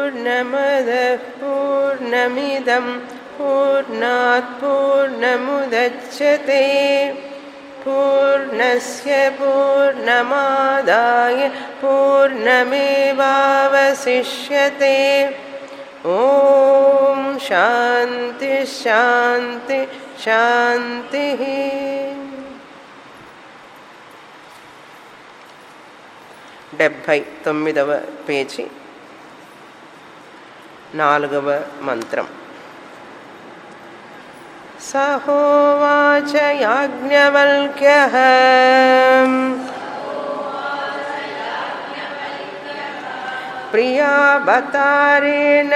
पूर्णमदः पूर्णमिदं पूर्णात् पूर्णमुदच्छते पूर्णस्य पूर्णमादाय पूर्णमेवावशिष्यते ॐ शान्ति शान्ति शान्तिः డెబ్భై తొమ్మిదవ పేజీ నాలుగవ మంత్రం సహోవాచ యాజ్ఞవల్క్య ప్రియా బతారేణ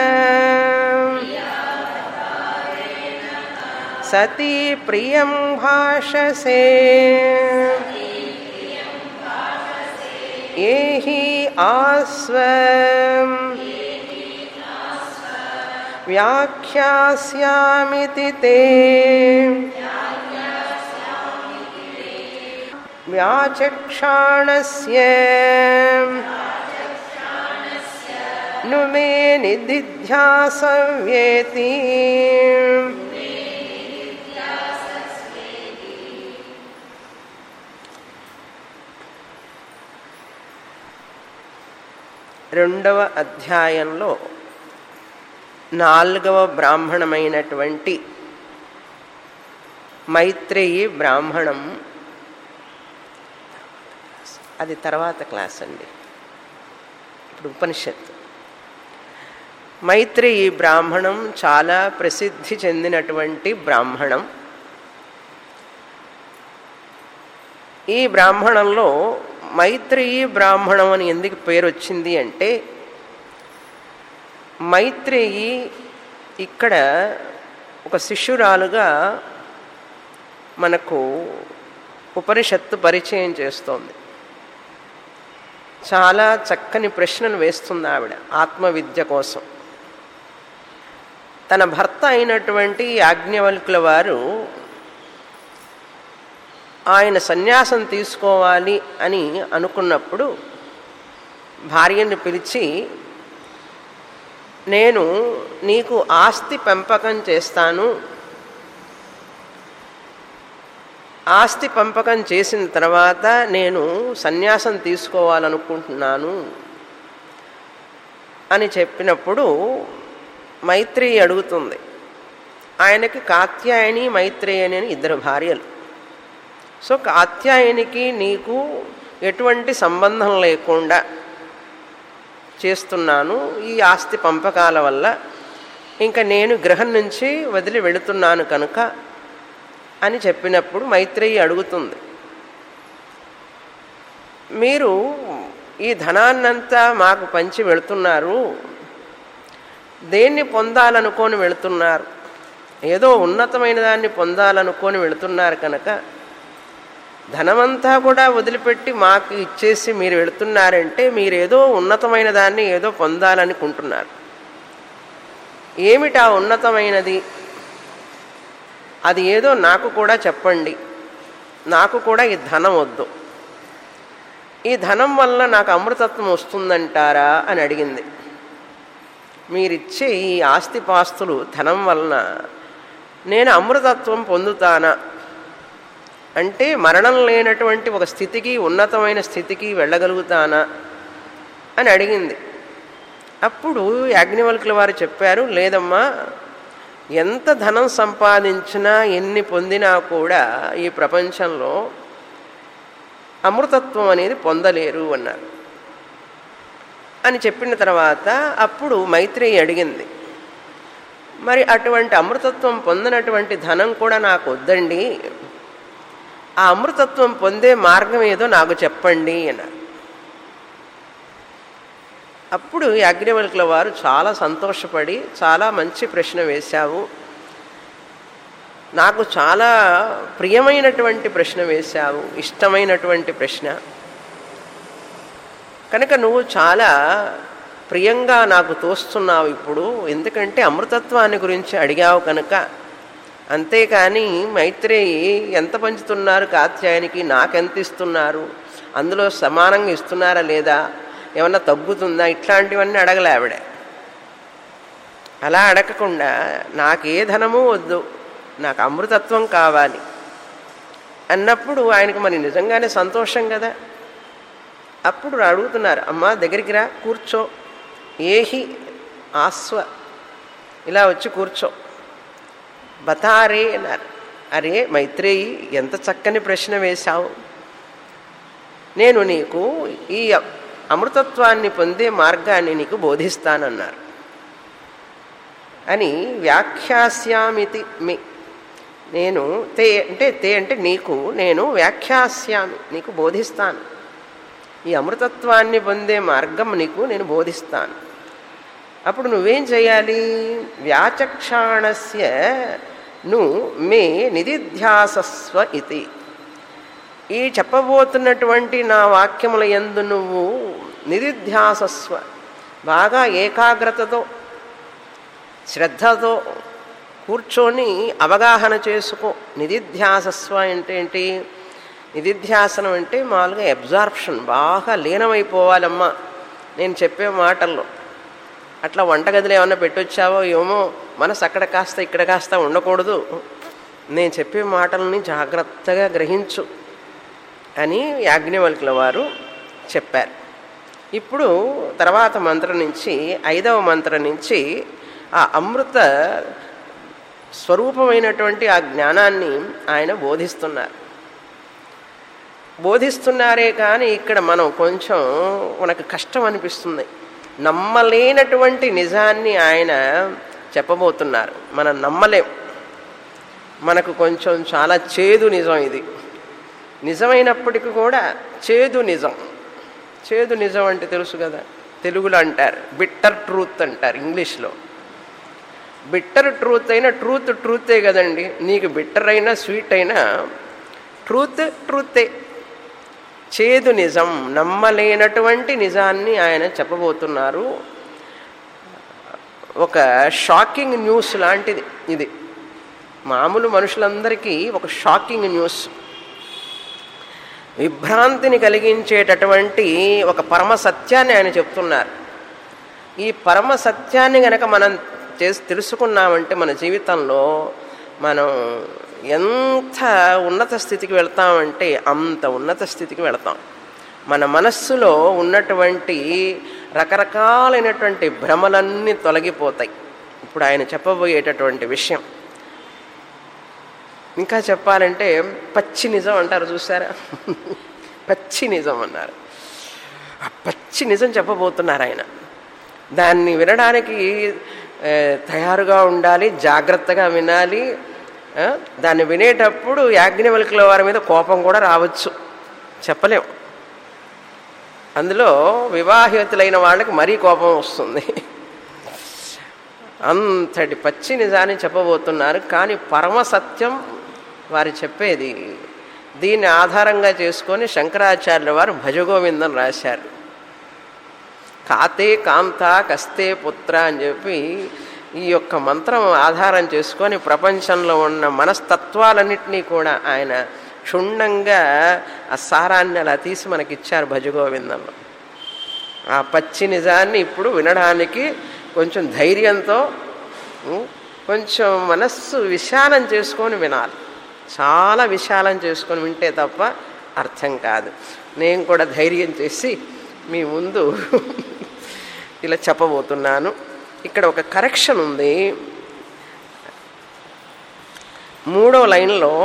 సతీ ప్రియం భాషసే ఏహి ఆస్వ వ్యాఖ్యాస్యామితి తే వ్యాచక్షాణస్య ను మే నిధిధ్యాసవ్యేతి రెండవ అధ్యాయంలో నాలుగవ బ్రాహ్మణమైనటువంటి మైత్రేయి బ్రాహ్మణం అది తర్వాత క్లాస్ అండి ఇప్పుడు ఉపనిషత్తు మైత్రేయి బ్రాహ్మణం చాలా ప్రసిద్ధి చెందినటువంటి బ్రాహ్మణం ఈ బ్రాహ్మణంలో మైత్రేయి బ్రాహ్మణం అని ఎందుకు పేరు వచ్చింది అంటే మైత్రేయి ఇక్కడ ఒక శిష్యురాలుగా మనకు ఉపనిషత్తు పరిచయం చేస్తోంది చాలా చక్కని ప్రశ్నలు వేస్తుంది ఆవిడ ఆత్మవిద్య కోసం తన భర్త అయినటువంటి యాజ్ఞవల్కుల వారు ఆయన సన్యాసం తీసుకోవాలి అని అనుకున్నప్పుడు భార్యను పిలిచి నేను నీకు ఆస్తి పెంపకం చేస్తాను ఆస్తి పంపకం చేసిన తర్వాత నేను సన్యాసం తీసుకోవాలనుకుంటున్నాను అని చెప్పినప్పుడు మైత్రేయి అడుగుతుంది ఆయనకి కాత్యాయని మైత్రేయని అని ఇద్దరు భార్యలు సో కాత్యాయనికి నీకు ఎటువంటి సంబంధం లేకుండా చేస్తున్నాను ఈ ఆస్తి పంపకాల వల్ల ఇంకా నేను గృహం నుంచి వదిలి వెళుతున్నాను కనుక అని చెప్పినప్పుడు మైత్రేయి అడుగుతుంది మీరు ఈ ధనాన్నంతా మాకు పంచి వెళుతున్నారు దేన్ని పొందాలనుకొని వెళుతున్నారు ఏదో ఉన్నతమైన దాన్ని పొందాలనుకొని వెళుతున్నారు కనుక ధనమంతా కూడా వదిలిపెట్టి మాకు ఇచ్చేసి మీరు వెళుతున్నారంటే మీరు ఏదో ఉన్నతమైన దాన్ని ఏదో పొందాలనుకుంటున్నారు ఏమిటా ఉన్నతమైనది అది ఏదో నాకు కూడా చెప్పండి నాకు కూడా ఈ ధనం వద్దు ఈ ధనం వల్ల నాకు అమృతత్వం వస్తుందంటారా అని అడిగింది మీరిచ్చే ఈ ఆస్తిపాస్తులు ధనం వలన నేను అమృతత్వం పొందుతానా అంటే మరణం లేనటువంటి ఒక స్థితికి ఉన్నతమైన స్థితికి వెళ్ళగలుగుతానా అని అడిగింది అప్పుడు యాజ్ఞవల్కుల వారు చెప్పారు లేదమ్మా ఎంత ధనం సంపాదించినా ఎన్ని పొందినా కూడా ఈ ప్రపంచంలో అమృతత్వం అనేది పొందలేరు అన్నారు అని చెప్పిన తర్వాత అప్పుడు మైత్రేయి అడిగింది మరి అటువంటి అమృతత్వం పొందినటువంటి ధనం కూడా నాకు వద్దండి ఆ అమృతత్వం పొందే మార్గం ఏదో నాకు చెప్పండి అన్నారు అప్పుడు యాజ్ఞవల్కుల వారు చాలా సంతోషపడి చాలా మంచి ప్రశ్న వేశావు నాకు చాలా ప్రియమైనటువంటి ప్రశ్న వేశావు ఇష్టమైనటువంటి ప్రశ్న కనుక నువ్వు చాలా ప్రియంగా నాకు తోస్తున్నావు ఇప్పుడు ఎందుకంటే అమృతత్వాన్ని గురించి అడిగావు కనుక అంతేకాని మైత్రేయి ఎంత పంచుతున్నారు కాత్యాయనికి నాకెంత ఇస్తున్నారు అందులో సమానంగా ఇస్తున్నారా లేదా ఏమన్నా తగ్గుతుందా ఇట్లాంటివన్నీ అడగలే ఆవిడ అలా అడగకుండా నాకు ఏ ధనము వద్దు నాకు అమృతత్వం కావాలి అన్నప్పుడు ఆయనకు మరి నిజంగానే సంతోషం కదా అప్పుడు అడుగుతున్నారు అమ్మా దగ్గరికి రా కూర్చో ఏహి ఆస్వ ఇలా వచ్చి కూర్చో బతారే అన్నారు అరే మైత్రేయి ఎంత చక్కని ప్రశ్న వేశావు నేను నీకు ఈ అమృతత్వాన్ని పొందే మార్గాన్ని నీకు బోధిస్తానన్నారు అని వ్యాఖ్యాస్యామితి మీ నేను తే అంటే తే అంటే నీకు నేను వ్యాఖ్యాస్యామి నీకు బోధిస్తాను ఈ అమృతత్వాన్ని పొందే మార్గం నీకు నేను బోధిస్తాను అప్పుడు నువ్వేం చేయాలి వ్యాచక్షాణస్య ను మే నిధిధ్యాసస్వ ఇది ఈ చెప్పబోతున్నటువంటి నా వాక్యముల ఎందు నువ్వు నిధిధ్యాసస్వ బాగా ఏకాగ్రతతో శ్రద్ధతో కూర్చొని అవగాహన చేసుకో నిధిధ్యాసస్వ అంటే ఏంటి నిధిధ్యాసనం అంటే మామూలుగా అబ్జార్ప్షన్ బాగా లీనమైపోవాలమ్మా నేను చెప్పే మాటల్లో అట్లా వంటగదిలో ఏమన్నా పెట్టొచ్చావో ఏమో మనసు అక్కడ కాస్త ఇక్కడ కాస్త ఉండకూడదు నేను చెప్పే మాటలని జాగ్రత్తగా గ్రహించు అని యాజ్ఞవల్కుల వారు చెప్పారు ఇప్పుడు తర్వాత మంత్రం నుంచి ఐదవ మంత్రం నుంచి ఆ అమృత స్వరూపమైనటువంటి ఆ జ్ఞానాన్ని ఆయన బోధిస్తున్నారు బోధిస్తున్నారే కానీ ఇక్కడ మనం కొంచెం మనకు కష్టం అనిపిస్తుంది నమ్మలేనటువంటి నిజాన్ని ఆయన చెప్పబోతున్నారు మనం నమ్మలేం మనకు కొంచెం చాలా చేదు నిజం ఇది నిజమైనప్పటికీ కూడా చేదు నిజం చేదు నిజం అంటే తెలుసు కదా తెలుగులో అంటారు బిట్టర్ ట్రూత్ అంటారు ఇంగ్లీష్లో బిట్టర్ ట్రూత్ అయినా ట్రూత్ ట్రూతే కదండి నీకు బిట్టర్ అయినా స్వీట్ అయినా ట్రూత్ ట్రూతే చేదు నిజం నమ్మలేనటువంటి నిజాన్ని ఆయన చెప్పబోతున్నారు ఒక షాకింగ్ న్యూస్ లాంటిది ఇది మామూలు మనుషులందరికీ ఒక షాకింగ్ న్యూస్ విభ్రాంతిని కలిగించేటటువంటి ఒక పరమ సత్యాన్ని ఆయన చెప్తున్నారు ఈ పరమ సత్యాన్ని గనక మనం చేసి తెలుసుకున్నామంటే మన జీవితంలో మనం ఎంత ఉన్నత స్థితికి వెళ్తామంటే అంత ఉన్నత స్థితికి వెళతాం మన మనస్సులో ఉన్నటువంటి రకరకాలైనటువంటి భ్రమలన్నీ తొలగిపోతాయి ఇప్పుడు ఆయన చెప్పబోయేటటువంటి విషయం ఇంకా చెప్పాలంటే పచ్చి నిజం అంటారు చూసారా పచ్చి నిజం అన్నారు ఆ పచ్చి నిజం చెప్పబోతున్నారు ఆయన దాన్ని వినడానికి తయారుగా ఉండాలి జాగ్రత్తగా వినాలి దాన్ని వినేటప్పుడు యాజ్ఞవల్కుల వారి మీద కోపం కూడా రావచ్చు చెప్పలేం అందులో వివాహితులైన వాళ్ళకి మరీ కోపం వస్తుంది అంతటి పచ్చి నిజాన్ని చెప్పబోతున్నారు కానీ పరమ సత్యం వారు చెప్పేది దీన్ని ఆధారంగా చేసుకొని శంకరాచార్యుల వారు భజగోవిందం రాశారు కాతే కాంత కస్తే పుత్ర అని చెప్పి ఈ యొక్క మంత్రం ఆధారం చేసుకొని ప్రపంచంలో ఉన్న మనస్తత్వాలన్నింటినీ కూడా ఆయన క్షుణ్ణంగా ఆ సారాన్ని అలా తీసి మనకిచ్చారు భజగోవిందంలో ఆ పచ్చి నిజాన్ని ఇప్పుడు వినడానికి కొంచెం ధైర్యంతో కొంచెం మనస్సు విశాలం చేసుకొని వినాలి చాలా విశాలం చేసుకొని వింటే తప్ప అర్థం కాదు నేను కూడా ధైర్యం చేసి మీ ముందు ఇలా చెప్పబోతున్నాను ఇక్కడ ఒక కరెక్షన్ ఉంది మూడో లైన్లో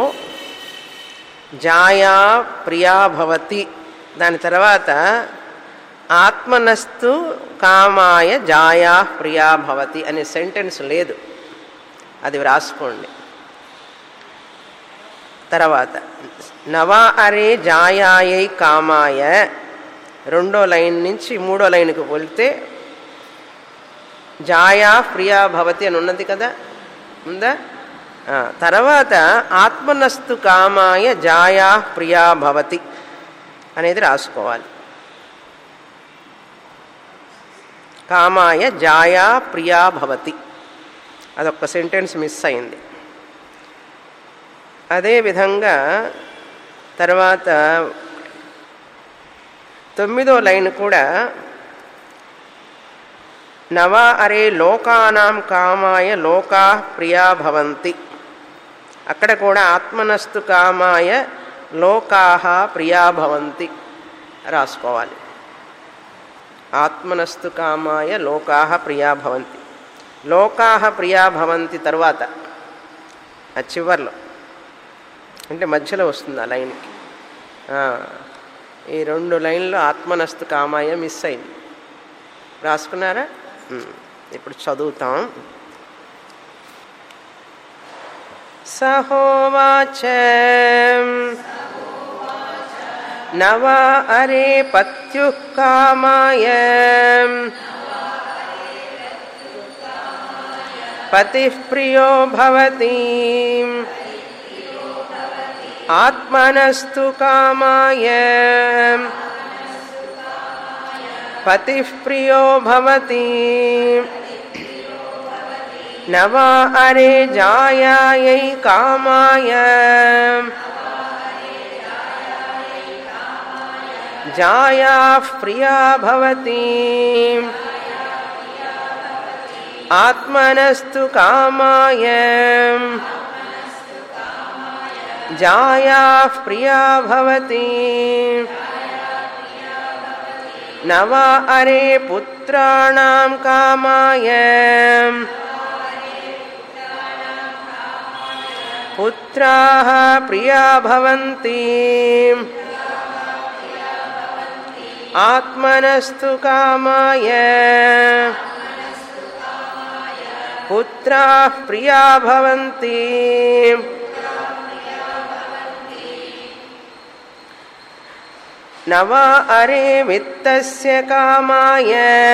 జాయా ప్రియా భవతి దాని తర్వాత ఆత్మనస్తు కామాయ జాయా ప్రియా భవతి అనే సెంటెన్స్ లేదు అది వ్రాసుకోండి తర్వాత నవా అరే జాయాయై కామాయ రెండో లైన్ నుంచి మూడో లైన్కి వెళ్తే జాయా ప్రియా భవతి అని ఉన్నది కదా ఉందా తర్వాత ఆత్మనస్తు కామాయ జాయా ప్రియా భవతి అనేది రాసుకోవాలి కామాయ జాయా ప్రియా భవతి అదొక సెంటెన్స్ మిస్ అయింది అదేవిధంగా తర్వాత తొమ్మిదో లైన్ కూడా నవ అరే లోకానాం కామాయ లోకా ప్రియా భవంతి అక్కడ కూడా ఆత్మనస్తు కామాయ లోకాహ ప్రియా భవంతి రాసుకోవాలి ఆత్మనస్తు కామాయ లోకాహ ప్రియా భవంతి లోకాహ ప్రియా భవంతి తర్వాత ఆ చివర్లో అంటే మధ్యలో వస్తుంది ఆ లైన్కి ఆ, ఈ రెండు లైన్లో ఆత్మనస్తు కామాయ మిస్ అయింది రాసుకున్నారా ఉమ్, ఇప్పుడు చదువుతాం సహోవాచ నవ అరే పత్యు కామాయ పతి ప్రియో భవతి ఆత్మనస్తు కామాయ పతి ప్రియో భవతి నవ అరే జాయాయై కామాయ జాయా ప్రియా భవతి ఆత్మనస్తు కామాయ జాయా ప్రియా భవతి నవ అరే పుత్రాణం కామాయ పుత్రాः ప్రియా భవంతి ఆత్మనస్తు కామాయ పుత్రాः ప్రియా భవంతి నవ అరే విత్తస్య కామాయ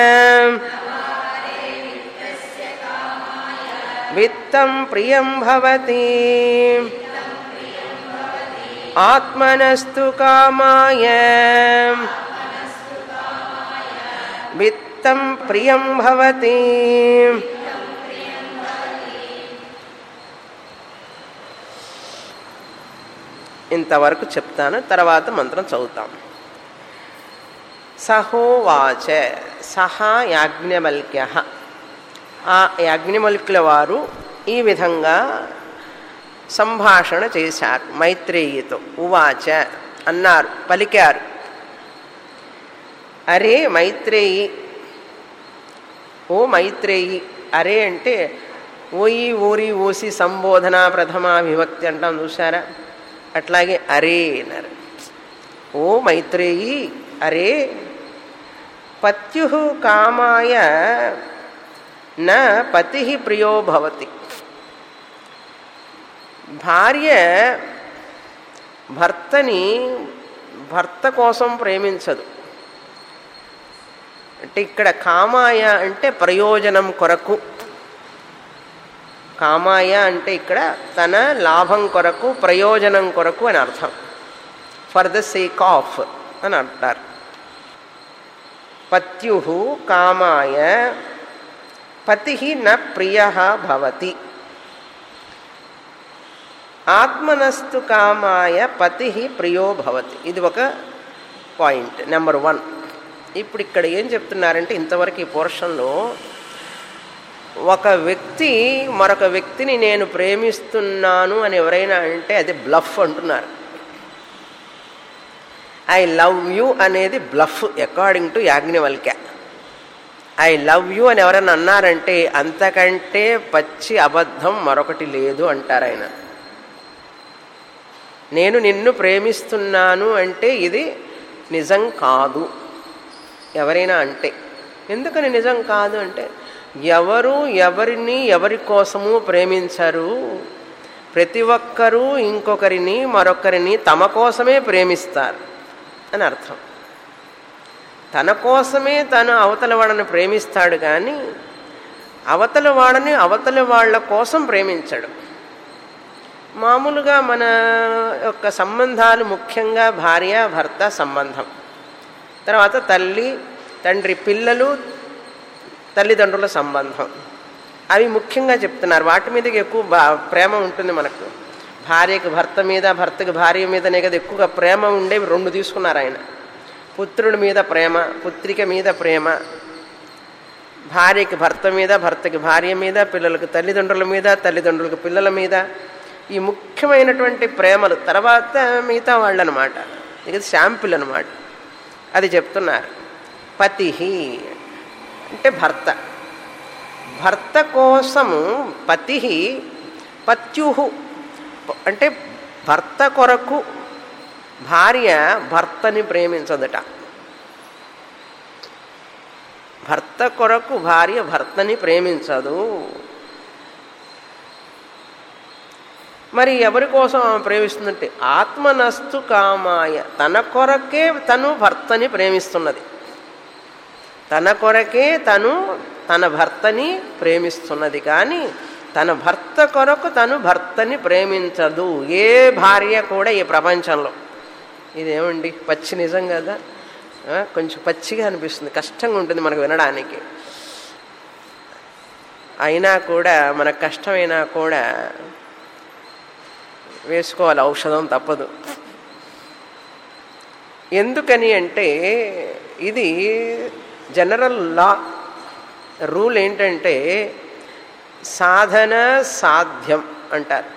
విత్తం ప్రియం భవతి ఆత్మనస్తు కామాయ విత్తం ప్రియం భవతి ఇంతవరకు చెప్తాను తర్వాత మంత్రం చదువుతాం సహోవాచ సహా యాజ్ఞవల్క్య ఆ యాజ్ఞవల్క్యుల వారు ఈ విధంగా సంభాషణ చేశారు మైత్రేయితో ఉవాచ అన్నారు పలికారు అరే మైత్రేయి ఓ మైత్రేయి అరే అంటే ఓయి ఊరి ఓసి సంబోధన ప్రథమా విభక్తి అంటాం చూసారా అట్లాగే అరే అన్నారు ఓ మైత్రేయి అరే పత్యు కామాయ నా పతి ప్రియో భవతి భార్య భర్తని భర్త కోసం ప్రేమించదు అంటే ఇక్కడ కామాయ అంటే ప్రయోజనం కొరకు కామాయ అంటే ఇక్కడ తన లాభం కొరకు ప్రయోజనం కొరకు అని అర్థం ఫర్ ద సేక్ ఆఫ్ అని అంటారు పత్యు కామాయ పతి న ప్రియ భవతి ఆత్మనస్తు కామాయ పతి ప్రియో భవతి ఇది ఒక పాయింట్ నెంబర్ వన్ ఇప్పుడు ఇక్కడ ఏం చెప్తున్నారంటే ఇంతవరకు ఈ పోర్షన్లో ఒక వ్యక్తి మరొక వ్యక్తిని నేను ప్రేమిస్తున్నాను అని ఎవరైనా అంటే అది బ్లఫ్ అంటున్నారు ఐ లవ్ యూ అనేది bluff according to Yajnavalkya I love you అని ఎవరైనా అన్నారంటే అంతకంటే పచ్చి అబద్ధం మరొకటి లేదు అంటారు ఆయన నేను నిన్ను ప్రేమిస్తున్నాను అంటే ఇది నిజం కాదు ఎవరైనా అంటే ఎందుకని నిజం కాదు అంటే ఎవరు ఎవరిని ఎవరి కోసము ప్రేమించరు ప్రతి ఒక్కరూ ఇంకొకరిని మరొకరిని తమ కోసమే ప్రేమిస్తారు అని అర్థం తన కోసమే తను అవతల వాళ్ళని ప్రేమిస్తాడు కానీ అవతల వాళ్ళని అవతల వాళ్ళ కోసం ప్రేమించడు మామూలుగా మన యొక్క సంబంధాలు ముఖ్యంగా భార్య భర్త సంబంధం తర్వాత తల్లి తండ్రి పిల్లలు తల్లిదండ్రుల సంబంధం అవి ముఖ్యంగా చెప్తున్నారు వాటి మీదకి ఎక్కువ బా ప్రేమ ఉంటుంది మనకు భార్యకు భర్త మీద భర్తకు భార్య మీదనే కదా ఎక్కువగా ప్రేమ ఉండేవి రెండు తీసుకున్నారు ఆయన పుత్రుడి మీద ప్రేమ పుత్రిక మీద ప్రేమ భార్యకి భర్త మీద భర్తకి భార్య మీద పిల్లలకి తల్లిదండ్రుల మీద తల్లిదండ్రులకు పిల్లల మీద ఈ ముఖ్యమైనటువంటి ప్రేమలు తర్వాత మిగతా వాళ్ళు అనమాట ఇది శాంపుల్ అనమాట అది చెప్తున్నారు పతి అంటే భర్త భర్త కోసము పతి పత్యు అంటే భర్త కొరకు భార్య భర్తని ప్రేమించదట భర్త కొరకు భార్య భర్తని ప్రేమించదు మరి ఎవరి కోసం ఆమె ప్రేమిస్తుందంటే ఆత్మనస్తు కామాయ తన కొరకే తను భర్తని ప్రేమిస్తున్నది తన కొరకే తను తన భర్తని ప్రేమిస్తున్నది కానీ తన భర్త కొరకు తను భర్తని ప్రేమించదు ఏ భార్య కూడా ఈ ప్రపంచంలో ఇదేమండి పచ్చి నిజం కదా ఆ, కొంచెం పచ్చిగా అనిపిస్తుంది కష్టంగా ఉంటుంది మనకు వినడానికి అయినా కూడా మనకు కష్టమైనా కూడా వేసుకోవాలి ఔషధం తప్పదు ఎందుకని అంటే ఇది జనరల్ లా రూల్ ఏంటంటే సాధన సాధ్యం అంటారు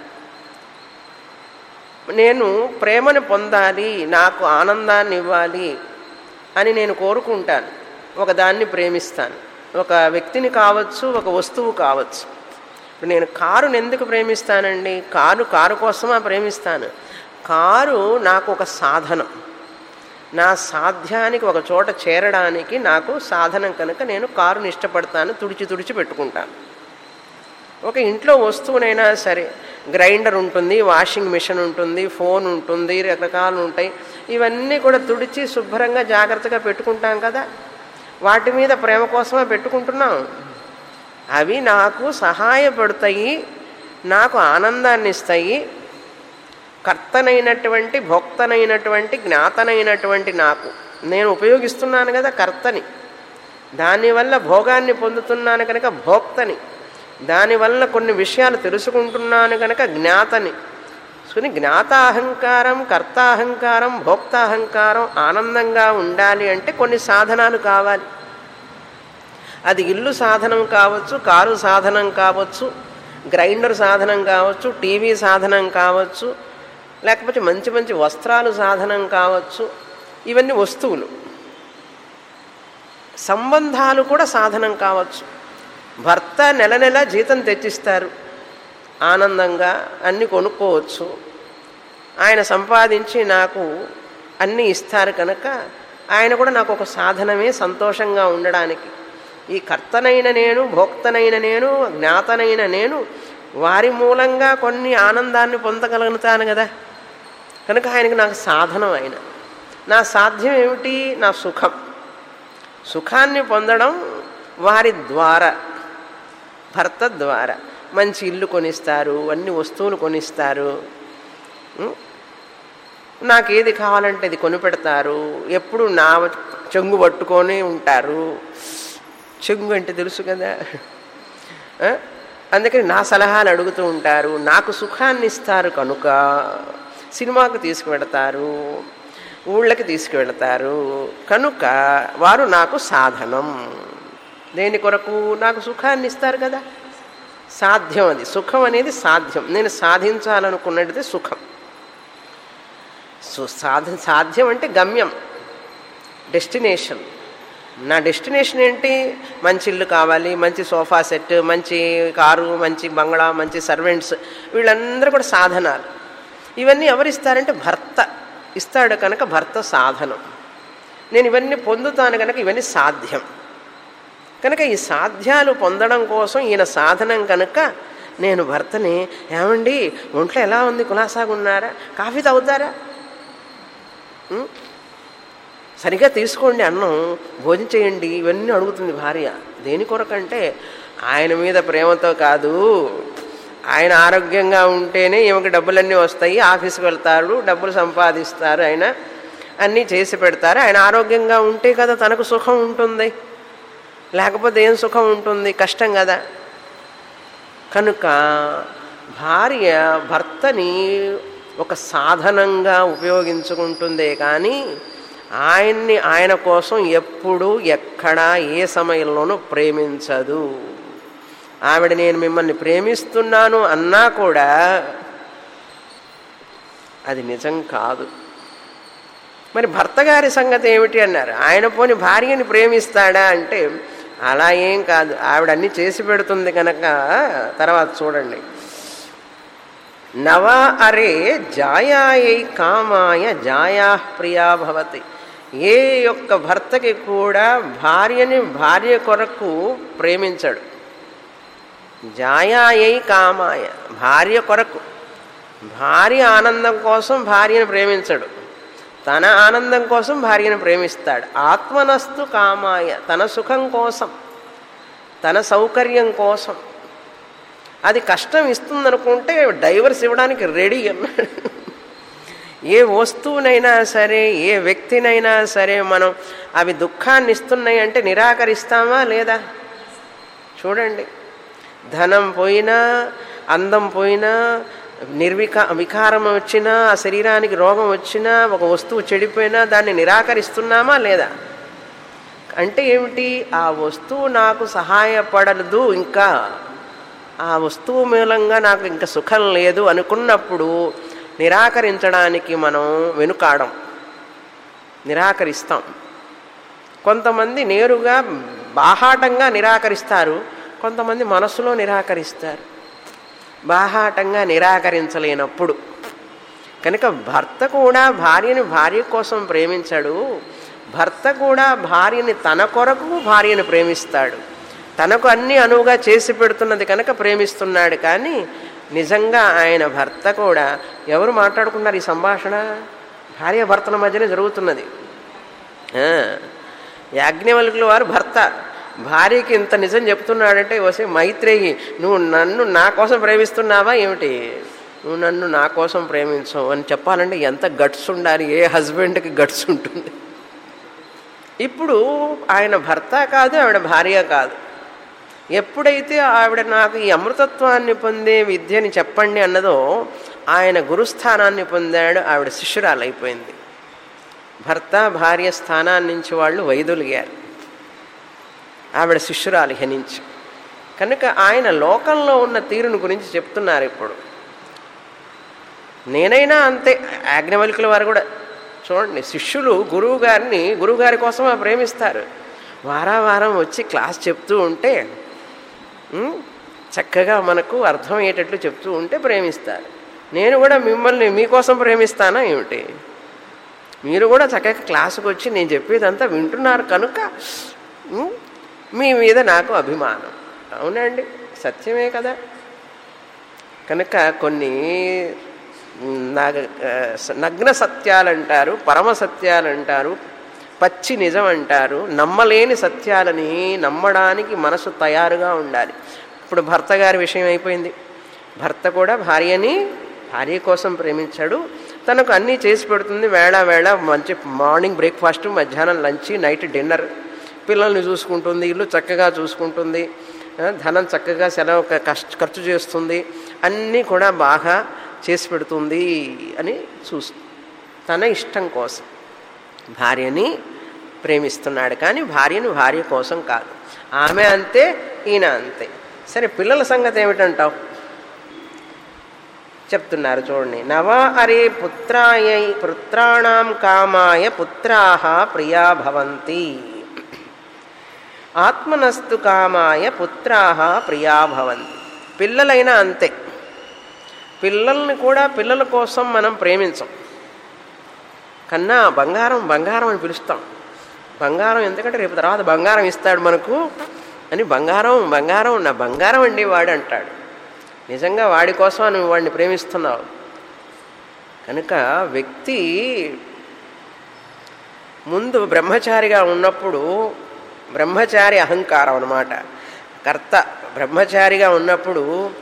నేను ప్రేమను పొందాలి నాకు ఆనందాన్ని ఇవ్వాలి అని నేను కోరుకుంటాను ఒకదాన్ని ప్రేమిస్తాను ఒక వ్యక్తిని కావచ్చు ఒక వస్తువు కావచ్చు ఇప్పుడు నేను కారుని ఎందుకు ప్రేమిస్తానండి కారు కారు కోసమా ప్రేమిస్తాను కారు నాకు ఒక సాధనం నా సాధ్యానికి ఒక చోట చేరడానికి నాకు సాధనం కనుక నేను కారుని ఇష్టపడతాను తుడిచి తుడిచి పెట్టుకుంటాను ఒక ఇంట్లో వస్తువునైనా సరే గ్రైండర్ ఉంటుంది వాషింగ్ మిషన్ ఉంటుంది ఫోన్ ఉంటుంది రకరకాలు ఉంటాయి ఇవన్నీ కూడా తుడిచి శుభ్రంగా జాగ్రత్తగా పెట్టుకుంటాం కదా వాటి మీద ప్రేమ కోసమే పెట్టుకుంటున్నాం అవి నాకు సహాయపడతాయి నాకు ఆనందాన్ని ఇస్తాయి కర్తనైనటువంటి భోక్తనైనటువంటి జ్ఞాతనైనటువంటి నాకు నేను ఉపయోగిస్తున్నాను కదా కర్తని దానివల్ల భోగాన్ని పొందుతున్నాను కనుక భోక్తని దానివల్ల కొన్ని విషయాలు తెలుసుకుంటున్నాను కనుక జ్ఞాతని సుని జ్ఞాతాహంకారం కర్తాహంకారం భోక్తాహంకారం ఆనందంగా ఉండాలి అంటే కొన్ని సాధనాలు కావాలి అది ఇల్లు సాధనం కావచ్చు కారు సాధనం కావచ్చు గ్రైండర్ సాధనం కావచ్చు టీవీ సాధనం కావచ్చు లేకపోతే మంచి మంచి వస్త్రాలు సాధనం కావచ్చు ఇవన్నీ వస్తువులు సంబంధాలు కూడా సాధనం కావచ్చు భర్త నెల నెల జీతం తెచ్చిస్తారు ఆనందంగా అన్ని కొనుక్కోవచ్చు ఆయన సంపాదించి నాకు అన్నీ ఇస్తారు కనుక ఆయన కూడా నాకు ఒక సాధనమే సంతోషంగా ఉండడానికి ఈ కర్తనైన నేను భోక్తనైన నేను జ్ఞాతనైన నేను వారి మూలంగా కొన్ని ఆనందాన్ని పొందగలుగుతాను కదా కనుక ఆయనకి నాకు సాధనం ఆయన నా సాధ్యం ఏమిటి నా సుఖం సుఖాన్ని పొందడం వారి ద్వారా భర్త ద్వారా మంచి ఇల్లు కొనిస్తారు అన్ని వస్తువులు కొనిస్తారు ఉం? నాకు ఏది కావాలంటే అది కొనిపెడతారు ఎప్పుడు నా చెంగు పట్టుకొని ఉంటారు చెంగు అంటే తెలుసు కదా ఆ? అందుకని నా సలహాలు అడుగుతూ ఉంటారు నాకు సుఖాన్ని ఇస్తారు కనుక సినిమాకు తీసుకువెడతారు ఊళ్ళకి తీసుకువెడతారు కనుక వారు నాకు సాధనం దేని కొరకు నాకు సుఖాన్ని ఇస్తారు కదా సాధ్యం అది సుఖం అనేది సాధ్యం నేను సాధించాలనుకున్నది సుఖం సు- సాధ సాధ్యం అంటే గమ్యం డెస్టినేషన్ నా డెస్టినేషన్ ఏంటి మంచి ఇల్లు కావాలి మంచి సోఫా సెట్ మంచి కారు మంచి బంగ్లా మంచి సర్వెంట్స్ వీళ్ళందరూ కూడా సాధనాలు ఇవన్నీ ఎవరు ఇస్తారంటే భర్త ఇస్తాడు కనుక భర్త సాధనం నేను ఇవన్నీ పొందుతాను కనుక ఇవన్నీ సాధ్యం కనుక ఈ సాధ్యాలు పొందడం కోసం ఈయన సాధనం కనుక నేను భర్తని ఏమండి ఒంట్లో ఎలా ఉంది కులాసాగా ఉన్నారా కాఫీ తాగుతారా ఉం? సరిగా తీసుకోండి అన్నం భోజనం చేయండి ఇవన్నీ అడుగుతుంది భార్య దేని కొరకంటే ఆయన మీద ప్రేమతో కాదు ఆయన ఆరోగ్యంగా ఉంటేనే ఈమెకి డబ్బులన్నీ వస్తాయి ఆఫీస్కి వెళ్తారు డబ్బులు సంపాదిస్తారు ఆయన అన్నీ చేసి పెడతారు ఆయన ఆరోగ్యంగా ఉంటే కదా తనకు సుఖం ఉంటుంది లేకపోతే ఏం సుఖం ఉంటుంది కష్టం కదా కనుక భార్య భర్తని ఒక సాధనంగా ఉపయోగించుకుంటుందే కానీ ఆయన్ని ఆయన కోసం ఎప్పుడు ఎక్కడ ఏ సమయంలోనూ ప్రేమించదు ఆవిడ నేను మిమ్మల్ని ప్రేమిస్తున్నాను అన్నా కూడా అది నిజం కాదు మరి భర్త గారి సంగతి ఏమిటి అన్నారు ఆయన పోని భార్యని ప్రేమిస్తాడా అంటే అలా ఏం కాదు ఆవిడ అన్ని చేసి పెడుతుంది కనుక తర్వాత చూడండి నవ అరే జాయాయై కామాయ జాయా ప్రియా భవతి ఏ యొక్క భర్తకి కూడా భార్యని భార్య కొరకు ప్రేమించడు జాయాయై కామాయ భార్య కొరకు భార్య ఆనందం కోసం భార్యను ప్రేమించడు తన ఆనందం కోసం భార్యను ప్రేమిస్తాడు ఆత్మనస్తు కామాయ తన సుఖం కోసం తన సౌకర్యం కోసం అది కష్టం ఇస్తుందనుకుంటే డైవర్స్ ఇవ్వడానికి రెడీ అన్నాడు ఏ వస్తువునైనా సరే ఏ వ్యక్తినైనా సరే మనం అవి దుఃఖాన్ని ఇస్తున్నాయి అంటే నిరాకరిస్తామా లేదా చూడండి ధనం పోయినా అందం పోయినా నిర్వికా వికారం వచ్చినా ఆ శరీరానికి రోగం వచ్చినా ఒక వస్తువు చెడిపోయినా దాన్ని నిరాకరిస్తున్నామా లేదా అంటే ఏమిటి ఆ వస్తువు నాకు సహాయపడదు ఇంకా ఆ వస్తువు మూలంగా నాకు ఇంకా సుఖం లేదు అనుకున్నప్పుడు నిరాకరించడానికి మనం వెనుకాడం నిరాకరిస్తాం కొంతమంది నేరుగా బాహాటంగా నిరాకరిస్తారు కొంతమంది మనసులో నిరాకరిస్తారు బాహాటంగా నిరాకరించలేనప్పుడు కనుక భర్త కూడా భార్యని భార్య కోసం ప్రేమించాడు భర్త కూడా భార్యని తన కొరకు భార్యను ప్రేమిస్తాడు తనకు అన్ని అనువుగా చేసి పెడుతున్నది కనుక ప్రేమిస్తున్నాడు కానీ నిజంగా ఆయన భర్త కూడా ఎవరు మాట్లాడుకున్నారు ఈ సంభాషణ భార్య భర్తల మధ్యనే జరుగుతున్నది యాజ్ఞవల్కుల వారు భర్త భార్యకి ఇంత నిజం చెప్తున్నాడంటే వసే మైత్రేయి నువ్వు నన్ను నా కోసం ప్రేమిస్తున్నావా ఏమిటి నువ్వు నన్ను నా కోసం ప్రేమించవు అని చెప్పాలంటే ఎంత గట్స్ ఉండాలి ఏ హస్బెండ్కి గట్స్ ఉంటుంది ఇప్పుడు ఆయన భర్త కాదు ఆవిడ భార్య కాదు ఎప్పుడైతే ఆవిడ నాకు ఈ అమృతత్వాన్ని పొందే విద్యని చెప్పండి అన్నదో ఆయన గురుస్థానాన్ని పొందాడు ఆవిడ శిష్యురాలైపోయింది భర్త భార్య స్థానాన్ని నుంచి వాళ్ళు వైదొలిగారు ఆవిడ శిష్యురాలు హెనించి కనుక ఆయన లోకంలో ఉన్న తీరుని గురించి చెప్తున్నారు ఇప్పుడు నేనైనా అంతే ఆజ్ఞవల్కుల వారు కూడా చూడండి శిష్యులు గురువు గారిని గురువు గారి కోసం ప్రేమిస్తారు వారా వారం వచ్చి క్లాస్ చెప్తూ ఉంటే చక్కగా మనకు అర్థమయ్యేటట్లు చెప్తూ ఉంటే ప్రేమిస్తారు నేను కూడా మిమ్మల్ని మీకోసం ప్రేమిస్తానా ఏమిటి మీరు కూడా చక్కగా క్లాసుకు వచ్చి నేను చెప్పేదంతా వింటున్నారు కనుక మీ మీద నాకు అభిమానం అవునండి సత్యమే కదా కనుక కొన్ని నగ్న సత్యాలు అంటారు పరమ సత్యాలు అంటారు పచ్చి నిజం అంటారు నమ్మలేని సత్యాలని నమ్మడానికి మనసు తయారుగా ఉండాలి ఇప్పుడు భర్త గారి విషయం అయిపోయింది భర్త కూడా భార్యని భార్య కోసం ప్రేమించాడు తనకు అన్నీ చేసి పెడుతుంది వేళ వేళ మంచి మార్నింగ్ బ్రేక్ఫాస్ట్ మధ్యాహ్నం లంచ్ నైట్ డిన్నర్ పిల్లల్ని చూసుకుంటుంది ఇల్లు చక్కగా చూసుకుంటుంది ధనం చక్కగా సెలవు కష్ట ఖర్చు చేస్తుంది అన్నీ కూడా బాగా చేసి పెడుతుంది అని చూస్తు తన ఇష్టం కోసం భార్యని ప్రేమిస్తున్నాడు కానీ భార్యను భార్య కోసం కాదు ఆమె అంతే ఈయన అంతే సరే పిల్లల సంగతి ఏమిటంటావు చెప్తున్నారు చూడండి నవ అరే పుత్రాయ పుత్రాణం కామాయ పుత్రాహ ప్రియా భవంతి ఆత్మనస్తు కామాయ పుత్రాహ ప్రియా భవంతి పిల్లలైనా అంతే పిల్లల్ని కూడా పిల్లల కోసం మనం ప్రేమించం కన్నా బంగారం బంగారం అని పిలుస్తాం బంగారం ఎందుకంటే రేపు తర్వాత బంగారం ఇస్తాడు మనకు అని బంగారం బంగారం నా బంగారం అండి వాడు అంటాడు నిజంగా వాడి కోసం నువ్వు వాడిని ప్రేమిస్తున్నావు కనుక వ్యక్తి ముందు బ్రహ్మచారిగా ఉన్నప్పుడు బ్రహ్మచారి అహంకారం అన్నమాట కర్త బ్రహ్మచారిగా ఉన్నప్పుడు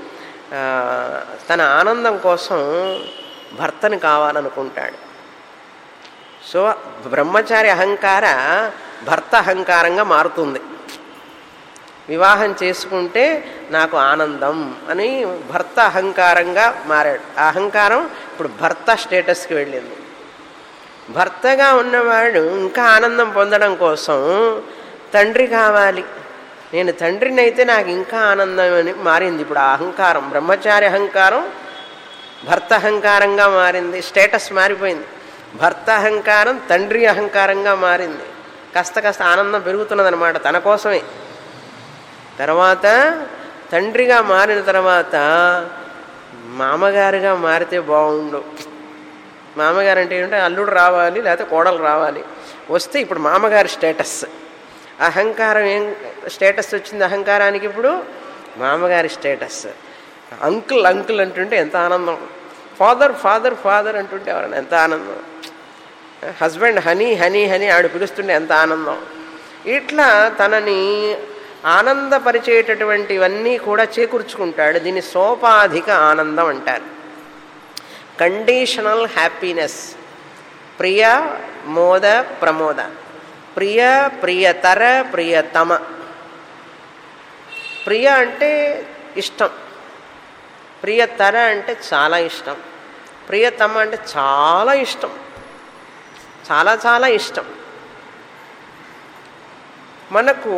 తన ఆనందం కోసం భర్తను కావాలనుకుంటాడు సో బ్రహ్మచారి అహంకార భర్త అహంకారంగా మారుతుంది వివాహం చేసుకుంటే నాకు ఆనందం అని భర్త అహంకారంగా మారాడు ఆ అహంకారం ఇప్పుడు భర్త స్టేటస్కి వెళ్ళింది భర్తగా ఉన్నవాడు ఇంకా ఆనందం పొందడం కోసం తండ్రి కావాలి నేను తండ్రిని అయితే నాకు ఇంకా ఆనందం అని మారింది ఇప్పుడు ఆ అహంకారం బ్రహ్మచారి అహంకారం భర్త అహంకారంగా మారింది స్టేటస్ మారిపోయింది భర్త అహంకారం తండ్రి అహంకారంగా మారింది కాస్త కాస్త ఆనందం పెరుగుతున్నదనమాట తన కోసమే తర్వాత తండ్రిగా మారిన తర్వాత మామగారుగా మారితే బాగుండు మామగారు అంటే ఏంటంటే అల్లుడు రావాలి లేకపోతే కోడలు రావాలి వస్తే ఇప్పుడు మామగారి స్టేటస్ అహంకారం ఏం స్టేటస్ వచ్చింది అహంకారానికి ఇప్పుడు మామగారి స్టేటస్ అంకుల్ అంకుల్ అంటుంటే ఎంత ఆనందం ఫాదర్ ఫాదర్ ఫాదర్ అంటుంటే ఎవరైనా ఎంత ఆనందం హస్బెండ్ హనీ హనీ హనీ ఆవిడ పిలుస్తుంటే ఎంత ఆనందం ఇట్లా తనని ఆనందపరిచేటటువంటివన్నీ కూడా చేకూర్చుకుంటాడు దీన్ని సోపాధిక ఆనందం అంటారు కండిషనల్ హ్యాపీనెస్ ప్రియ మోద ప్రమోద ప్రియ ప్రియతర ప్రియతమ ప్రియ అంటే ఇష్టం ప్రియతర అంటే చాలా ఇష్టం ప్రియతమ అంటే చాలా ఇష్టం చాలా చాలా ఇష్టం మనకు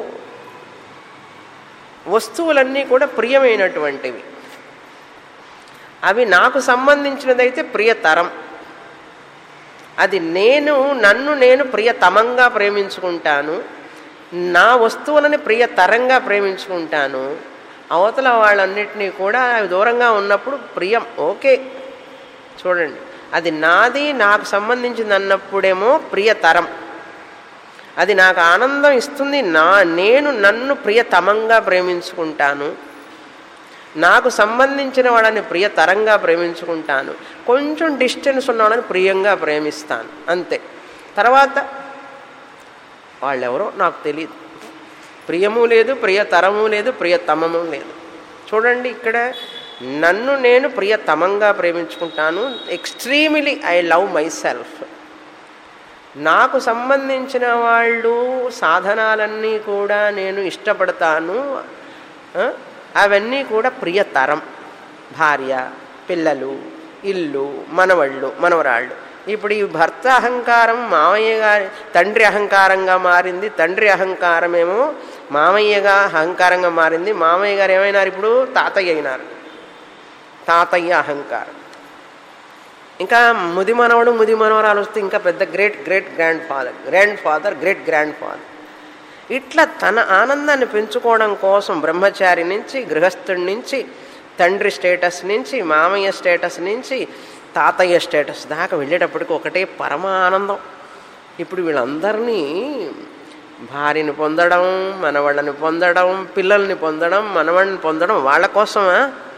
వస్తువులన్నీ కూడా ప్రియమైనటువంటివి అవి నాకు సంబంధించినదైతే ప్రియతరం అది నేను నన్ను నేను ప్రియతమంగా ప్రేమించుకుంటాను నా వస్తువులని ప్రియతరంగా ప్రేమించుకుంటాను అవతల వాళ్ళన్నిటినీ కూడా అవి దూరంగా ఉన్నప్పుడు ప్రియం ఓకే చూడండి అది నాది నాకు సంబంధించింది అన్నప్పుడేమో ప్రియతరం అది నాకు ఆనందం ఇస్తుంది నా నేను నన్ను ప్రియతమంగా ప్రేమించుకుంటాను నాకు సంబంధించిన వాళ్ళని ప్రియతరంగా ప్రేమించుకుంటాను కొంచెం డిస్టెన్స్ ఉన్న వాళ్ళని ప్రియంగా ప్రేమిస్తాను అంతే తర్వాత వాళ్ళెవరో నాకు తెలియదు ప్రియము లేదు ప్రియతరము లేదు ప్రియతమము లేదు చూడండి ఇక్కడ నన్ను నేను ప్రియతమంగా ప్రేమించుకుంటాను extremely I love myself నాకు సంబంధించిన వాళ్ళు సాధనాలన్నీ కూడా నేను ఇష్టపడతాను ఆ, అవన్నీ కూడా ప్రియతరం భార్య పిల్లలు ఇల్లు మనవళ్ళు మనవరాళ్ళు ఇప్పుడు ఈ భర్త అహంకారం మామయ్య గారి తండ్రి అహంకారంగా మారింది తండ్రి అహంకారమేమో మామయ్యగా అహంకారంగా మారింది మామయ్య గారు ఏమైనారు ఇప్పుడు తాతయ్య అయినారు తాతయ్య అహంకారం ఇంకా ముది మనవడు ముది మనవరాలు వస్తే ఇంకా పెద్ద great great grandfather grandfather great grandfather ఇట్లా తన ఆనందాన్ని పెంచుకోవడం కోసం బ్రహ్మచారి నుంచి గృహస్థుడి నుంచి తండ్రి స్టేటస్ నుంచి మామయ్య స్టేటస్ నుంచి తాతయ్య స్టేటస్ దాకా వెళ్ళేటప్పటికి ఒకటే పరమ ఆనందం ఇప్పుడు వీళ్ళందరినీ భార్యని పొందడం మనవాళ్ళని పొందడం పిల్లల్ని పొందడం మనవాళ్ళని పొందడం వాళ్ళ కోసమా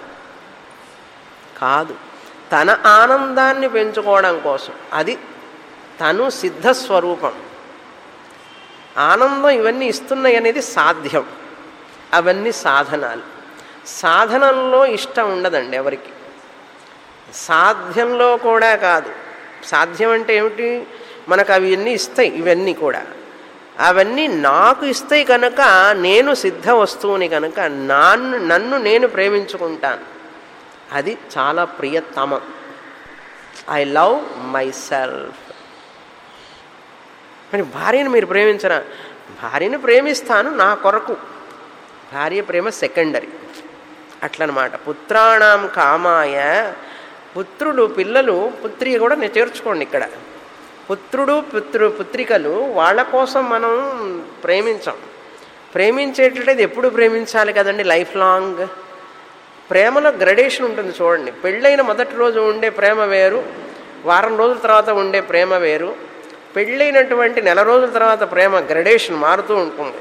కాదు తన ఆనందాన్ని పెంచుకోవడం కోసం అది తను సిద్ధస్వరూపం ఆనందం ఇవన్నీ ఇస్తున్నాయి అనేది సాధ్యం అవన్నీ సాధనాలు సాధనంలో ఇష్టం ఉండదండి ఎవరికి సాధ్యంలో కూడా కాదు సాధ్యం అంటే ఏమిటి మనకు అవన్నీ ఇస్తాయి ఇవన్నీ కూడా అవన్నీ నాకు ఇస్తాయి కనుక నేను సిద్ధ వస్తువుని కనుక నాన్ను నన్ను నేను ప్రేమించుకుంటాను అది చాలా ప్రియతమం ఐ లవ్ మై సెల్ఫ్ మరి భార్యను మీరు ప్రేమించరా భార్యను ప్రేమిస్తాను నా కొరకు భార్య ప్రేమ సెకండరీ అట్లనమాట పుత్రాణం కామాయ పుత్రుడు పిల్లలు పుత్రి కూడా నేను చేర్చుకోండి ఇక్కడ పుత్రుడు పుత్రు పుత్రికలు వాళ్ళ కోసం మనం ప్రేమించాం ప్రేమించేటది ఎప్పుడు ప్రేమించాలి కదండి లైఫ్ లాంగ్ ప్రేమలో గ్రడేషన్ ఉంటుంది చూడండి పెళ్ళైన మొదటి రోజు ఉండే ప్రేమ వేరు వారం రోజుల తర్వాత ఉండే ప్రేమ వేరు పెళ్ళైనటువంటి నెల రోజుల తర్వాత ప్రేమ గ్రడేషన్ మారుతూ ఉంటుంది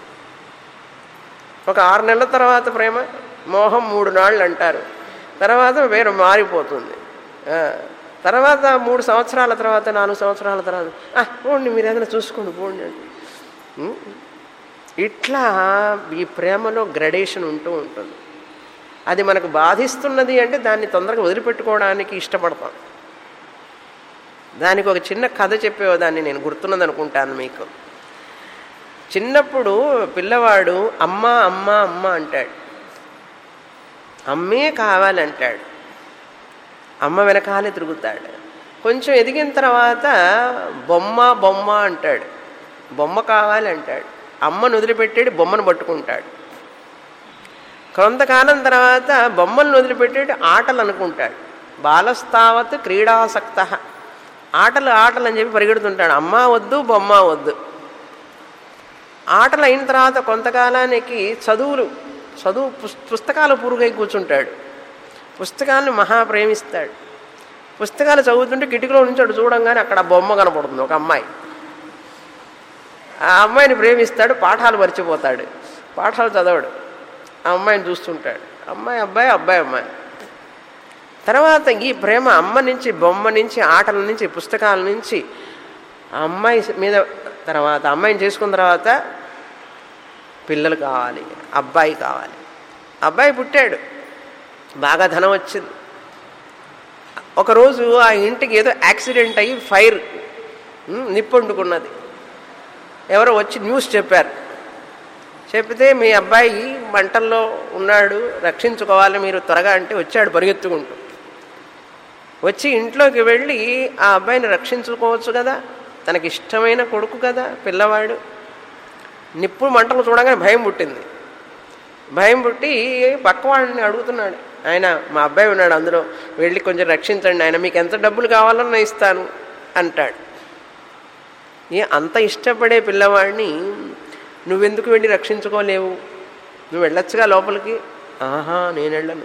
ఒక ఆరు నెలల తర్వాత ప్రేమ మోహం మూడు నాళ్ళు అంటారు తర్వాత వేరు మారిపోతుంది ఆ, తర్వాత మూడు సంవత్సరాల తర్వాత నాలుగు సంవత్సరాల తర్వాత "ఆ, పోండి మీరు ఏదైనా చూసుకోండి పోండి అండి ఉం? ఇట్లా ఈ ప్రేమలో గ్రడేషన్ ఉంటూ ఉంటుంది అది మనకు బాధిస్తున్నది అంటే దాన్ని తొందరగా వదిలిపెట్టుకోవడానికి ఇష్టపడతాం దానికి ఒక చిన్న కథ చెప్పేదాన్ని నేను గుర్తున్నది అనుకుంటాను మీకు చిన్నప్పుడు పిల్లవాడు అమ్మ అమ్మ అమ్మ అంటాడు అమ్మే కావాలంటాడు అమ్మ వెనకాలే తిరుగుతాడు కొంచెం ఎదిగిన తర్వాత బొమ్మ బొమ్మ అంటాడు బొమ్మ కావాలి అంటాడు అమ్మను వదిలిపెట్టాడు బొమ్మను పట్టుకుంటాడు కొంతకాలం తర్వాత బొమ్మలను వదిలిపెట్టాడు ఆటలు అనుకుంటాడు బాలస్తావత్ క్రీడాసక్త ఆటలు ఆటలు అని చెప్పి పరిగెడుతుంటాడు అమ్మ వద్దు బొమ్మ వద్దు ఆటలు అయిన తర్వాత కొంతకాలానికి చదువులు చదువు పుస్ పుస్తకాలు పురుగై కూర్చుంటాడు పుస్తకాలను మహా ప్రేమిస్తాడు పుస్తకాలు చదువుతుంటే కిటికీలో నుంచి అటు చూడంగానే అక్కడ బొమ్మ కనపడుతుంది ఒక అమ్మాయి ఆ అమ్మాయిని ప్రేమిస్తాడు పాఠాలు మర్చిపోతాడు పాఠాలు చదవడు ఆ అమ్మాయిని చూస్తుంటాడు అమ్మాయి అబ్బాయి అబ్బాయి అమ్మాయి తర్వాత ఈ ప్రేమ అమ్మ నుంచి బొమ్మ నుంచి ఆటల నుంచి పుస్తకాల నుంచి ఆ అమ్మాయి మీద తర్వాత అమ్మాయిని చేసుకున్న తర్వాత పిల్లలు కావాలి అబ్బాయి కావాలి అబ్బాయి పుట్టాడు బాగా ధనం వచ్చింది ఒకరోజు ఆ ఇంటికి ఏదో యాక్సిడెంట్ అయ్యి ఫైర్ నిప్పొండుకున్నది ఎవరో వచ్చి న్యూస్ చెప్పారు చెప్తే మీ అబ్బాయి మంటల్లో ఉన్నాడు రక్షించుకోవాలి మీరు త్వరగా అంటే వచ్చాడు పరిగెత్తుకుంటూ వచ్చి ఇంట్లోకి వెళ్ళి ఆ అబ్బాయిని రక్షించుకోవచ్చు కదా తనకి ఇష్టమైన కొడుకు కదా పిల్లవాడు నిప్పు మంటలు చూడగానే భయం పుట్టింది భయం పుట్టి పక్కవాడిని అడుగుతున్నాడు ఆయన మా అబ్బాయి ఉన్నాడు అందులో వెళ్ళి కొంచెం రక్షించండి ఆయన మీకు ఎంత డబ్బులు కావాలన్నా ఇస్తాను అంటాడు ఏ అంత ఇష్టపడే పిల్లవాడిని నువ్వెందుకు వెళ్ళి రక్షించుకోలేవు నువ్వు వెళ్ళొచ్చుగా లోపలికి ఆహా నేను వెళ్ళను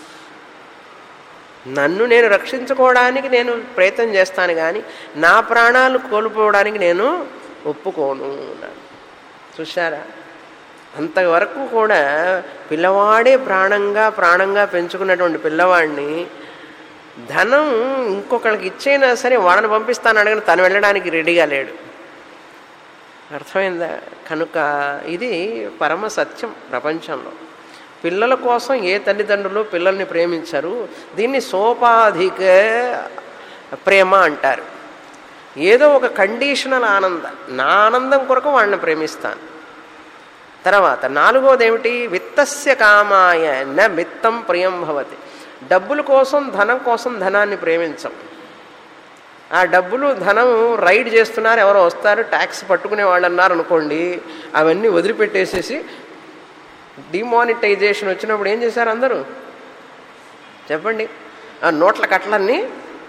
నన్ను నేను రక్షించుకోవడానికి నేను ప్రయత్నం చేస్తాను కానీ నా ప్రాణాలు కోల్పోవడానికి నేను ఒప్పుకోను అన్నాడు చూశారా అంతవరకు కూడా పిల్లవాడే ప్రాణంగా ప్రాణంగా పెంచుకున్నటువంటి పిల్లవాడిని ధనం ఇంకొకరికి ఇచ్చైనా సరే వాడని పంపిస్తాను అడగని తను వెళ్ళడానికి రెడీగా లేడు అర్థమైందా కనుక ఇది పరమ సత్యం ప్రపంచంలో పిల్లల కోసం ఏ తల్లిదండ్రులు పిల్లల్ని ప్రేమించరు దీన్ని సోపాధిక ప్రేమ అంటారు ఏదో ఒక కండిషనల్ ఆనందం నా ఆనందం కొరకు వాడిని ప్రేమిస్తాను తర్వాత నాలుగోది ఏమిటి విత్తస్య కామాయ న విత్తం ప్రియం భవతి డబ్బుల కోసం ధనం కోసం ధనాన్ని ప్రేమించం ఆ డబ్బులు ధనం రైడ్ చేస్తున్నారు ఎవరో వస్తారు ట్యాక్స్ పట్టుకునే వాళ్ళు అన్నారు అనుకోండి అవన్నీ వదిలిపెట్టేసేసి డిమానిటైజేషన్ వచ్చినప్పుడు ఏం చేశారు అందరూ చెప్పండి ఆ నోట్ల కట్టలన్నీ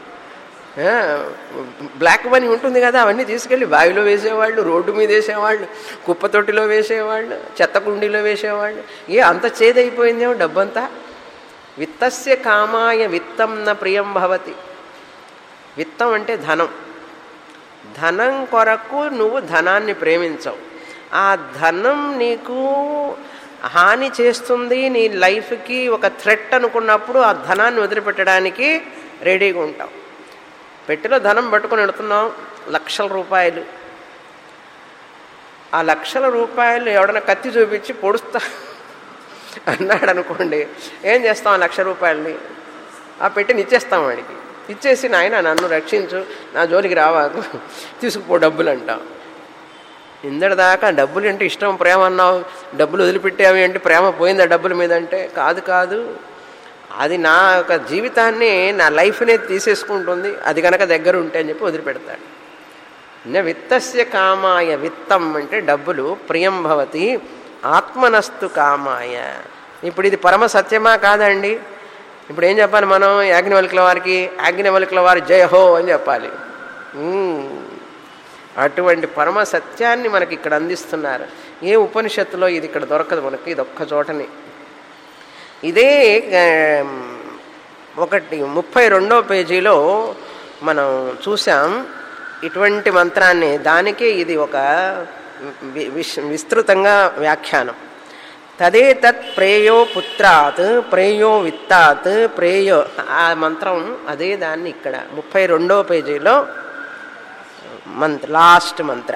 బ్లాక్ మనీ ఉంటుంది కదా అవన్నీ తీసుకెళ్ళి బావిలో వేసేవాళ్ళు రోడ్డు మీద వేసేవాళ్ళు కుప్పతొట్టిలో వేసేవాళ్ళు చెత్త కుండీలో వేసేవాళ్ళు ఏ అంత చేదైపోయిందేమో డబ్బంతా విత్తస్య కామాయ విత్తం న ప్రియం భవతి విత్తం అంటే ధనం ధనం కొరకు నువ్వు ధనాన్ని ప్రేమించవు ఆ ధనం నీకు హాని చేస్తుంది నీ లైఫ్కి ఒక థ్రెట్ అనుకున్నప్పుడు ఆ ధనాన్ని వదిలిపెట్టడానికి రెడీగా ఉంటావు పెట్టెలో ధనం పట్టుకొని వెళుతున్నాం లక్షల రూపాయలు ఆ లక్షల రూపాయలు ఎవడన్నా కత్తి చూపించి పొడుస్తా అన్నాడు అనుకోండి ఏం చేస్తాం ఆ లక్ష రూపాయలని ఆ పెట్టిని ఇచ్చేస్తాం వాడికి ఇచ్చేసి నాయన నన్ను రక్షించు నా జోలికి రావాకు తీసుకుపో డబ్బులు అంటాం ఇందటిదాకా డబ్బులు అంటే ఇష్టం ప్రేమ అన్నావు డబ్బులు వదిలిపెట్టావి అంటే ప్రేమ పోయిందా డబ్బుల మీద అంటే కాదు కాదు అది నా యొక్క జీవితాన్ని నా లైఫ్నే తీసేసుకుంటుంది అది కనుక దగ్గర ఉంటే అని చెప్పి వదిలిపెడతాడు న విత్తస్య కామాయ విత్తం అంటే డబ్బులు ప్రియం భవతి ఆత్మనస్తు కామాయ ఇప్పుడు ఇది పరమ సత్యమా కాదండి ఇప్పుడు ఏం చెప్పాలి మనం యాజ్ఞవల్కుల వారికి యాజ్ఞవల్కుల వారి జయ హో అని చెప్పాలి అటువంటి పరమ సత్యాన్ని మనకి ఇక్కడ అందిస్తున్నారు ఏ ఉపనిషత్తులో ఇది ఇక్కడ దొరకదు మనకి ఇది ఒక్క చోటని ఇదే ఒకటి ముప్పై రెండో పేజీలో మనం చూసాం ఇటువంటి మంత్రాన్ని దానికే ఇది ఒక విస్తృతంగా వ్యాఖ్యానం తదే తత్ ప్రేయో పుత్రాత్ ప్రేయో విత్తాత్ ప్రేయో ఆ మంత్రం అదే దాన్ని ఇక్కడ ముప్పై రెండో పేజీలో మంత్ర లాస్ట్ మంత్ర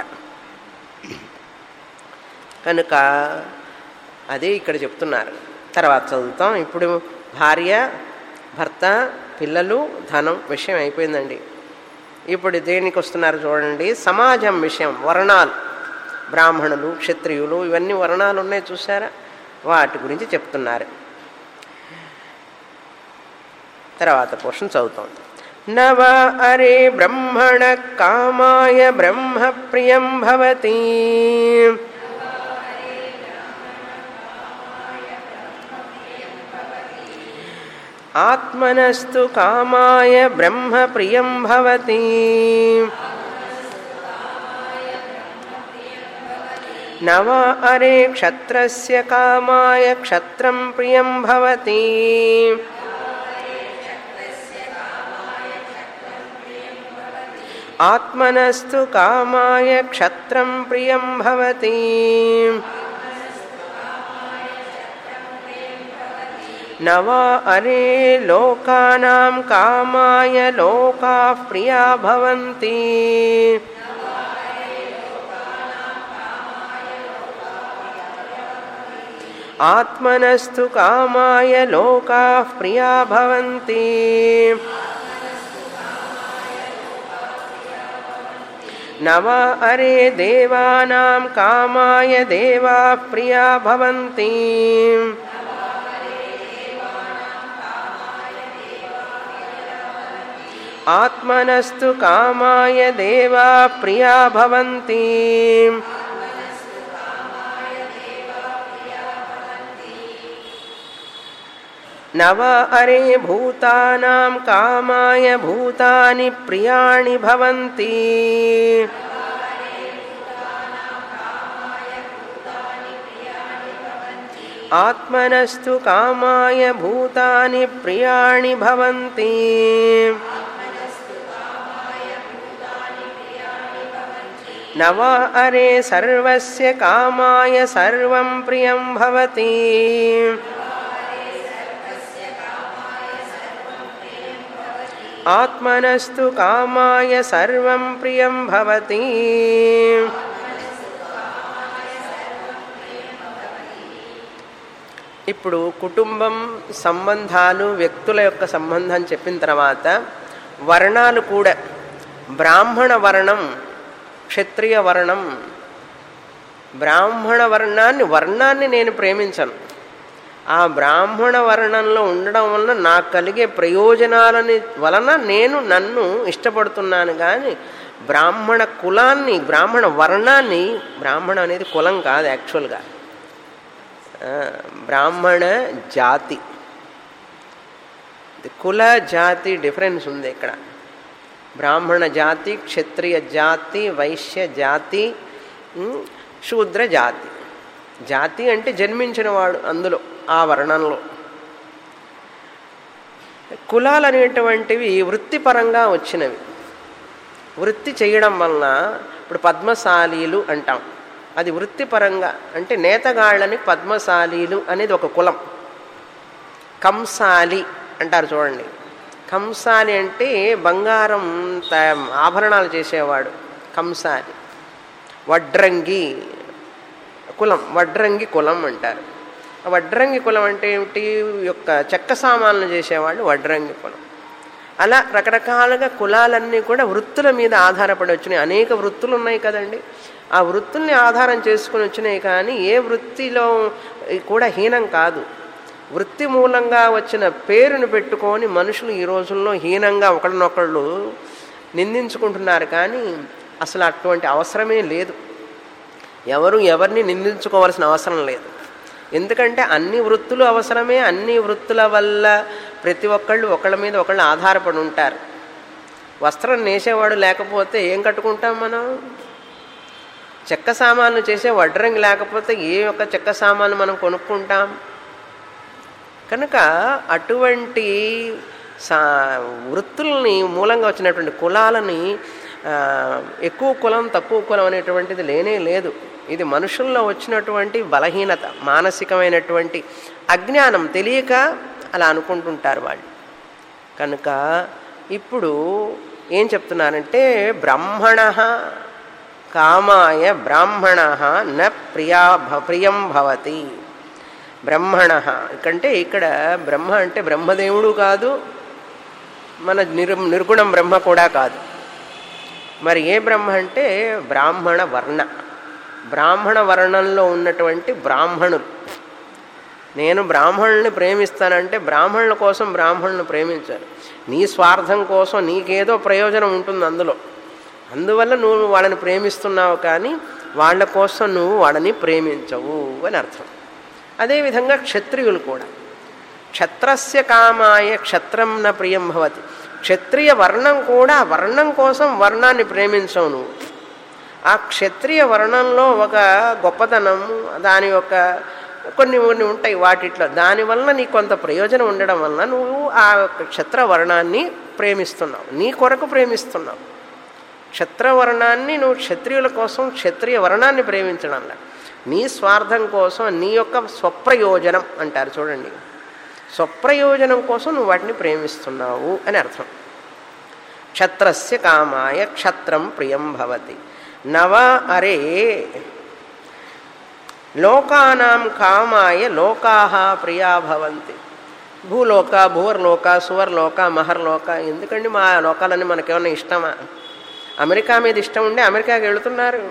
కనుక అదే ఇక్కడ చెప్తున్నారు తర్వాత చదువుతాం ఇప్పుడు భార్య భర్త పిల్లలు ధనం విషయం అయిపోయిందండి ఇప్పుడు దేనికి వస్తున్నారు చూడండి సమాజం విషయం వర్ణాలు బ్రాహ్మణులు క్షత్రియులు ఇవన్నీ వర్ణాలు ఉన్నాయి చూసారా వాటి గురించి చెప్తున్నారు తర్వాత పోర్షన్ చదువుతాం न वा अरे ब्रह्मण कामाय ब्रह्मप्रियं भवति आत्मनस्तु कामाय ब्रह्मप्रियं भवति न वा अरे क्षत्रस्य कामाय क्षत्रं प्रियं भवति आत्मनस्तु कामाय क्षत्रं प्रियं भवति न वा अरे लोकानां कामाय लोकाः प्रिया भवन्ति आत्मनस्तु कामाय लोकाः प्रिया भवन्ति न वा अरे देवानां कामाय देवाः प्रिया भवन्ति आत्मनस्तु कामाय देवा प्रिया भवन्ति न वा अरे भूतानां कामाय भूतानि प्रियाणि भवन्ति आत्मनस्तु कामाय भूतानि प्रियाणि भवन्ति न वा अरे सर्वस्य कामाय सर्वं प्रियं भवति आत्मनस्तु कामाय सर्वं प्रियं भवति ఇప్పుడు కుటుంబం సంబంధాలు వ్యక్తుల యొక్క సంబంధం చెప్పిన తర్వాత వర్ణాలు కూడా బ్రాహ్మణ వర్ణం క్షత్రియ వర్ణం బ్రాహ్మణ వర్ణాన్ని వర్ణాన్ని నేను ప్రేమించను ఆ బ్రాహ్మణ వర్ణంలో ఉండడం వలన నాకు కలిగే ప్రయోజనాలని వలన నేను నన్ను ఇష్టపడుతున్నాను కానీ బ్రాహ్మణ కులాన్ని బ్రాహ్మణ వర్ణాన్ని బ్రాహ్మణ అనేది కులం కాదు యాక్చువల్గా బ్రాహ్మణ జాతి కుల జాతి డిఫరెన్స్ ఉంది ఇక్కడ బ్రాహ్మణ జాతి క్షత్రియ జాతి వైశ్య జాతి శూద్ర జాతి జాతి అంటే జన్మించిన వాడు అందులో ఆ వర్ణంలో కులాలు అనేటువంటివి వృత్తిపరంగా వచ్చినవి వృత్తి చేయడం వలన ఇప్పుడు పద్మశాలీలు అంటాం అది వృత్తిపరంగా అంటే నేతగాళ్ళని పద్మశాలీలు అనేది ఒక కులం కంసాలి అంటారు చూడండి కంసాలి అంటే బంగారం ఆభరణాలు చేసేవాడు కంసాలి వడ్రంగి కులం వడ్రంగి కులం అంటారు వడ్రంగి కులం అంటే ఏమిటి యొక్క చెక్క సామాన్లు చేసేవాళ్ళు వడ్రంగి కులం అలా రకరకాలుగా కులాలన్నీ కూడా వృత్తుల మీద ఆధారపడి వచ్చినాయి అనేక వృత్తులు ఉన్నాయి కదండి ఆ వృత్తుల్ని ఆధారం చేసుకుని వచ్చినాయి కానీ ఏ వృత్తిలో కూడా హీనం కాదు వృత్తి మూలంగా వచ్చిన పేరును పెట్టుకొని మనుషులు ఈ రోజుల్లో హీనంగా ఒకరినొకళ్ళు నిందించుకుంటున్నారు కానీ అసలు అటువంటి అవసరమే లేదు ఎవరు ఎవరిని నిందించుకోవాల్సిన అవసరం లేదు ఎందుకంటే అన్ని వృత్తులు అవసరమే అన్ని వృత్తుల వల్ల ప్రతి ఒక్కళ్ళు ఒకళ్ళ మీద ఒకళ్ళు ఆధారపడి ఉంటారు వస్త్రం నేసేవాడు లేకపోతే ఏం కట్టుకుంటాం మనం చెక్క సామాన్లు చేసే వడ్రంగి లేకపోతే ఏ ఒక్క చెక్క సామాన్లు మనం కొనుక్కుంటాం కనుక అటువంటి సా వృత్తుల్ని మూలంగా వచ్చినటువంటి కులాలని ఎక్కువ కులం తక్కువ కులం అనేటువంటిది లేనే లేదు ఇది మనుషుల్లో వచ్చినటువంటి బలహీనత మానసికమైనటువంటి అజ్ఞానం తెలియక అలా అనుకుంటుంటారు వాళ్ళు కనుక ఇప్పుడు ఏం చెప్తున్నారంటే బ్రాహ్మణ కామాయ బ్రాహ్మణ న ప్రియా ప్రియం భవతి బ్రహ్మణ కంటే ఇక్కడ బ్రహ్మ అంటే బ్రహ్మదేవుడు కాదు మన నిర్ నిర్గుణం బ్రహ్మ కూడా కాదు మరి ఏ బ్రహ్మ అంటే బ్రాహ్మణ వర్ణ బ్రాహ్మణ వర్ణంలో ఉన్నటువంటి బ్రాహ్మణులు నేను బ్రాహ్మణుల్ని ప్రేమిస్తానంటే బ్రాహ్మణుల కోసం బ్రాహ్మణులను ప్రేమించారు నీ స్వార్థం కోసం నీకేదో ప్రయోజనం ఉంటుంది అందులో అందువల్ల నువ్వు వాళ్ళని ప్రేమిస్తున్నావు కానీ వాళ్ళ కోసం నువ్వు వాళ్ళని ప్రేమించవు అని అర్థం అదేవిధంగా క్షత్రియులు కూడా క్షత్రస్య కామాయ క్షత్రం న ప్రియం భవతి క్షత్రియ వర్ణం కూడా వర్ణం కోసం వర్ణాన్ని ప్రేమించవు నువ్వు ఆ క్షత్రియ వర్ణంలో ఒక గొప్పతనం దాని యొక్క కొన్ని కొన్ని ఉంటాయి వాటిట్లో దానివల్ల నీకు కొంత ప్రయోజనం ఉండడం వల్ల నువ్వు ఆ యొక్క క్షత్ర వర్ణాన్ని ప్రేమిస్తున్నావు నీ కొరకు ప్రేమిస్తున్నావు క్షత్రవర్ణాన్ని నువ్వు క్షత్రియుల కోసం క్షత్రియ వర్ణాన్ని ప్రేమించడంలా నీ స్వార్థం కోసం నీ యొక్క స్వప్రయోజనం అంటారు చూడండి స్వప్రయోజనం కోసం నువ్వు వాటిని ప్రేమిస్తున్నావు అని అర్థం క్షత్రస్య కామాయ క్షత్రం ప్రియం భవతి నవ అరే లోకానాం కామాయ లోకాహ ప్రియా భవంతి భూలోక భూవర్లోక సువర్లోక మహర్లోక ఎందుకండి మా లోకాలన్నీ మనకేమన్నా ఇష్టమా అమెరికా మీద ఇష్టం ఉండి అమెరికాకి వెళుతున్నారు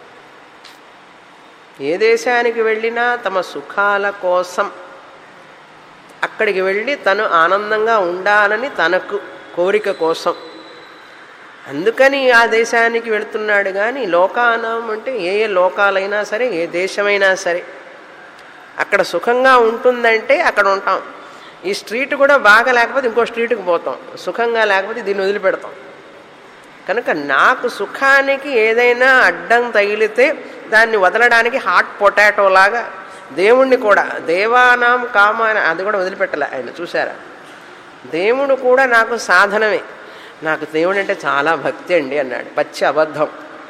ఏ దేశానికి వెళ్ళినా తమ సుఖాల కోసం అక్కడికి వెళ్ళి తను ఆనందంగా ఉండాలని తనకు కోరిక కోసం అందుకని ఆ దేశానికి వెళుతున్నాడు కానీ లోకానం అంటే ఏ ఏ లోకాలైనా సరే ఏ దేశమైనా సరే అక్కడ సుఖంగా ఉంటుందంటే అక్కడ ఉంటాం ఈ స్ట్రీట్ కూడా బాగా లేకపోతే ఇంకో స్ట్రీట్కి పోతాం సుఖంగా లేకపోతే దీన్ని వదిలిపెడతాం కనుక నాకు సుఖానికి ఏదైనా అడ్డం తగిలితే దాన్ని వదలడానికి హాట్ పొటాటో లాగా దేవుణ్ణి కూడా దేవానాం కామ అది కూడా వదిలిపెట్టలే ఆయన చూసారా దేవుడు కూడా నాకు సాధనమే నాకు దేవుడు అంటే చాలా భక్తి అండి అన్నాడు పచ్చి అబద్ధం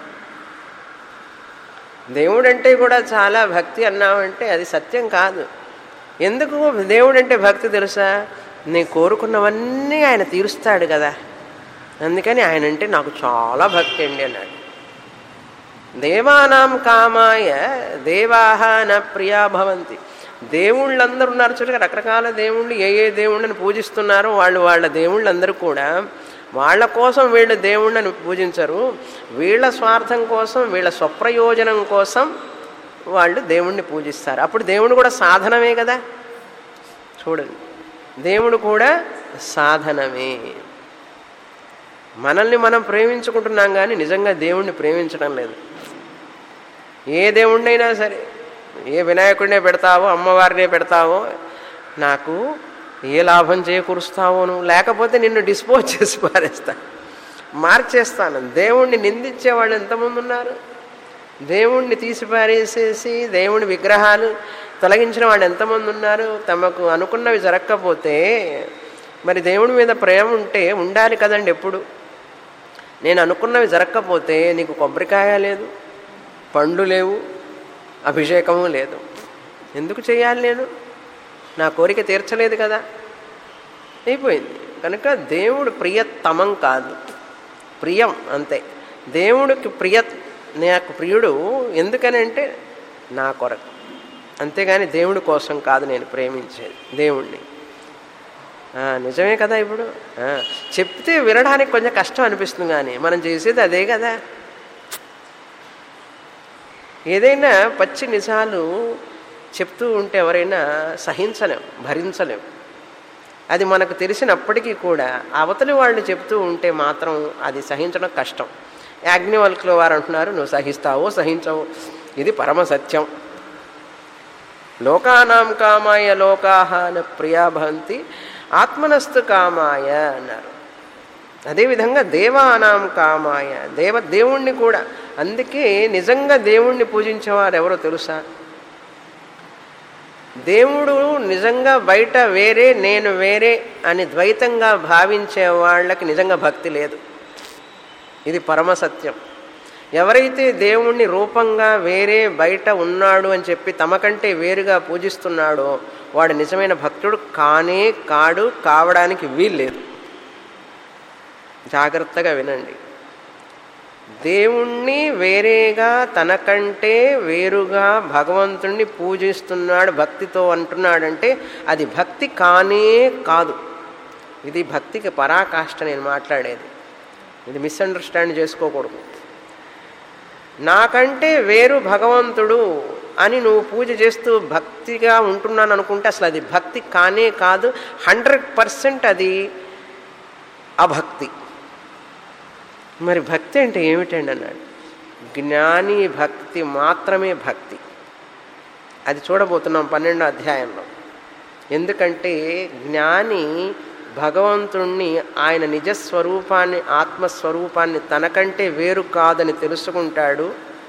దేవుడు అంటే కూడా చాలా భక్తి అన్నామంటే అది సత్యం కాదు ఎందుకు దేవుడు అంటే భక్తి తెలుసా నీ కోరుకున్నవన్నీ ఆయన తీరుస్తాడు కదా అందుకని ఆయన అంటే నాకు చాలా భక్తి అండి అన్నాడు దేవానాం కామాయ దేవాహ న ప్రియా భవంతి దేవుళ్ళందరూ ఉన్నారు చూడగా రకరకాల దేవుళ్ళు ఏ ఏ దేవుళ్ళని పూజిస్తున్నారో వాళ్ళు వాళ్ళ దేవుళ్ళందరూ కూడా వాళ్ళ కోసం వీళ్ళు దేవుళ్ళని పూజించరు వీళ్ళ స్వార్థం కోసం వీళ్ళ స్వప్రయోజనం కోసం వాళ్ళు దేవుణ్ణి పూజిస్తారు అప్పుడు దేవుడు కూడా సాధనమే కదా చూడండి దేవుడు కూడా సాధనమే మనల్ని మనం ప్రేమించుకుంటున్నాం కానీ నిజంగా దేవుణ్ణి ప్రేమించడం లేదు ఏ దేవుణ్ణైనా సరే ఏ వినాయకుడినే పెడతావో అమ్మవారినే పెడతావో నాకు ఏ లాభం చేకూరుస్తావో నువ్వు లేకపోతే నిన్ను డిస్పోజ్ చేసి పారేస్తా మార్చేస్తాను దేవుణ్ణి నిందించే వాళ్ళు ఎంతమంది ఉన్నారు దేవుణ్ణి తీసి పారేసేసి దేవుని విగ్రహాలు తొలగించిన వాళ్ళు ఎంతమంది ఉన్నారు తమకు అనుకున్నవి జరగకపోతే మరి దేవుడి మీద ప్రేమ ఉంటే ఉండాలి కదండి ఎప్పుడు నేను అనుకున్నవి జరగకపోతే నీకు కొబ్బరికాయ లేదు పండ్లు లేవు అభిషేకము లేదు ఎందుకు చేయాలి నేను నా కోరిక తీర్చలేదు కదా అయిపోయింది కనుక దేవుడు ప్రియతమం కాదు ప్రియం అంతే దేవుడికి ప్రియ నాకు ప్రియుడు ఎందుకనంటే నా కొరకు అంతేగాని దేవుడి కోసం కాదు నేను ప్రేమించేది దేవుణ్ణి నిజమే కదా ఇప్పుడు చెప్తే వినడానికి కొంచెం కష్టం అనిపిస్తుంది కానీ మనం చేసేది అదే కదా ఏదైనా పచ్చి నిజాలు చెప్తూ ఉంటే ఎవరైనా సహించలేం భరించలేం అది మనకు తెలిసినప్పటికీ కూడా అవతలి వాళ్ళు చెప్తూ ఉంటే మాత్రం అది సహించడం కష్టం యాజ్ఞవల్కుల వారు అంటున్నారు నువ్వు సహిస్తావో సహించవు ఇది పరమ సత్యం లోకానాం కామాయ లోకాహ ప్రియా భవంతి ఆత్మనస్తు కామాయ అన్నారు అదేవిధంగా దేవానాం కామాయ దేవ దేవుణ్ణి కూడా అందుకే నిజంగా దేవుణ్ణి పూజించేవారు ఎవరో తెలుసా దేవుడు నిజంగా బయట వేరే నేను వేరే అని ద్వైతంగా భావించే వాళ్ళకి నిజంగా భక్తి లేదు ఇది పరమసత్యం ఎవరైతే దేవుణ్ణి రూపంగా వేరే బయట ఉన్నాడు అని చెప్పి తమకంటే వేరుగా పూజిస్తున్నాడో వాడు నిజమైన భక్తుడు కానే కాడు కావడానికి వీల్లేదు జాగ్రత్తగా వినండి దేవుణ్ణి వేరేగా తనకంటే వేరుగా భగవంతుణ్ణి పూజిస్తున్నాడు భక్తితో అంటున్నాడంటే అది భక్తి కానే కాదు ఇది భక్తికి పరాకాష్ట నేను మాట్లాడేది ఇది మిస్అండర్స్టాండ్ చేసుకోకూడదు నాకంటే వేరు భగవంతుడు అని నువ్వు పూజ చేస్తూ భక్తిగా ఉంటున్నాను అనుకుంటే అసలు అది భక్తి కానే కాదు హండ్రెడ్ పర్సెంట్ అది అభక్తి మరి భక్తి అంటే ఏమిటండి అన్నాడు జ్ఞాని భక్తి మాత్రమే భక్తి అది చూడబోతున్నాం పన్నెండో అధ్యాయంలో ఎందుకంటే జ్ఞాని భగవంతుణ్ణి ఆయన నిజస్వరూపాన్ని ఆత్మస్వరూపాన్ని తనకంటే వేరు కాదని తెలుసుకుంటాడు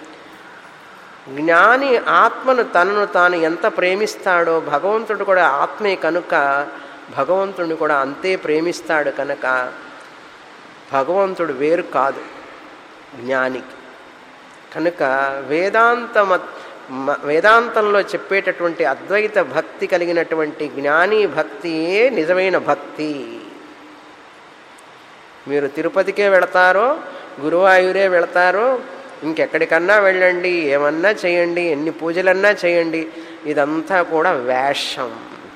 జ్ఞాని ఆత్మను తనను తాను ఎంత ప్రేమిస్తాడో భగవంతుడు కూడా ఆత్మే కనుక భగవంతుడిని కూడా అంతే ప్రేమిస్తాడు కనుక భగవంతుడు వేరు కాదు జ్ఞానికి కనుక వేదాంత వేదాంతంలో చెప్పేటటువంటి అద్వైత భక్తి కలిగినటువంటి జ్ఞాని భక్తియే నిజమైన భక్తి మీరు తిరుపతికే వెళతారో గురువాయూరే వెళతారో ఇంకెక్కడికన్నా వెళ్ళండి ఏమన్నా చేయండి ఎన్ని పూజలన్నా చేయండి ఇదంతా కూడా వేషం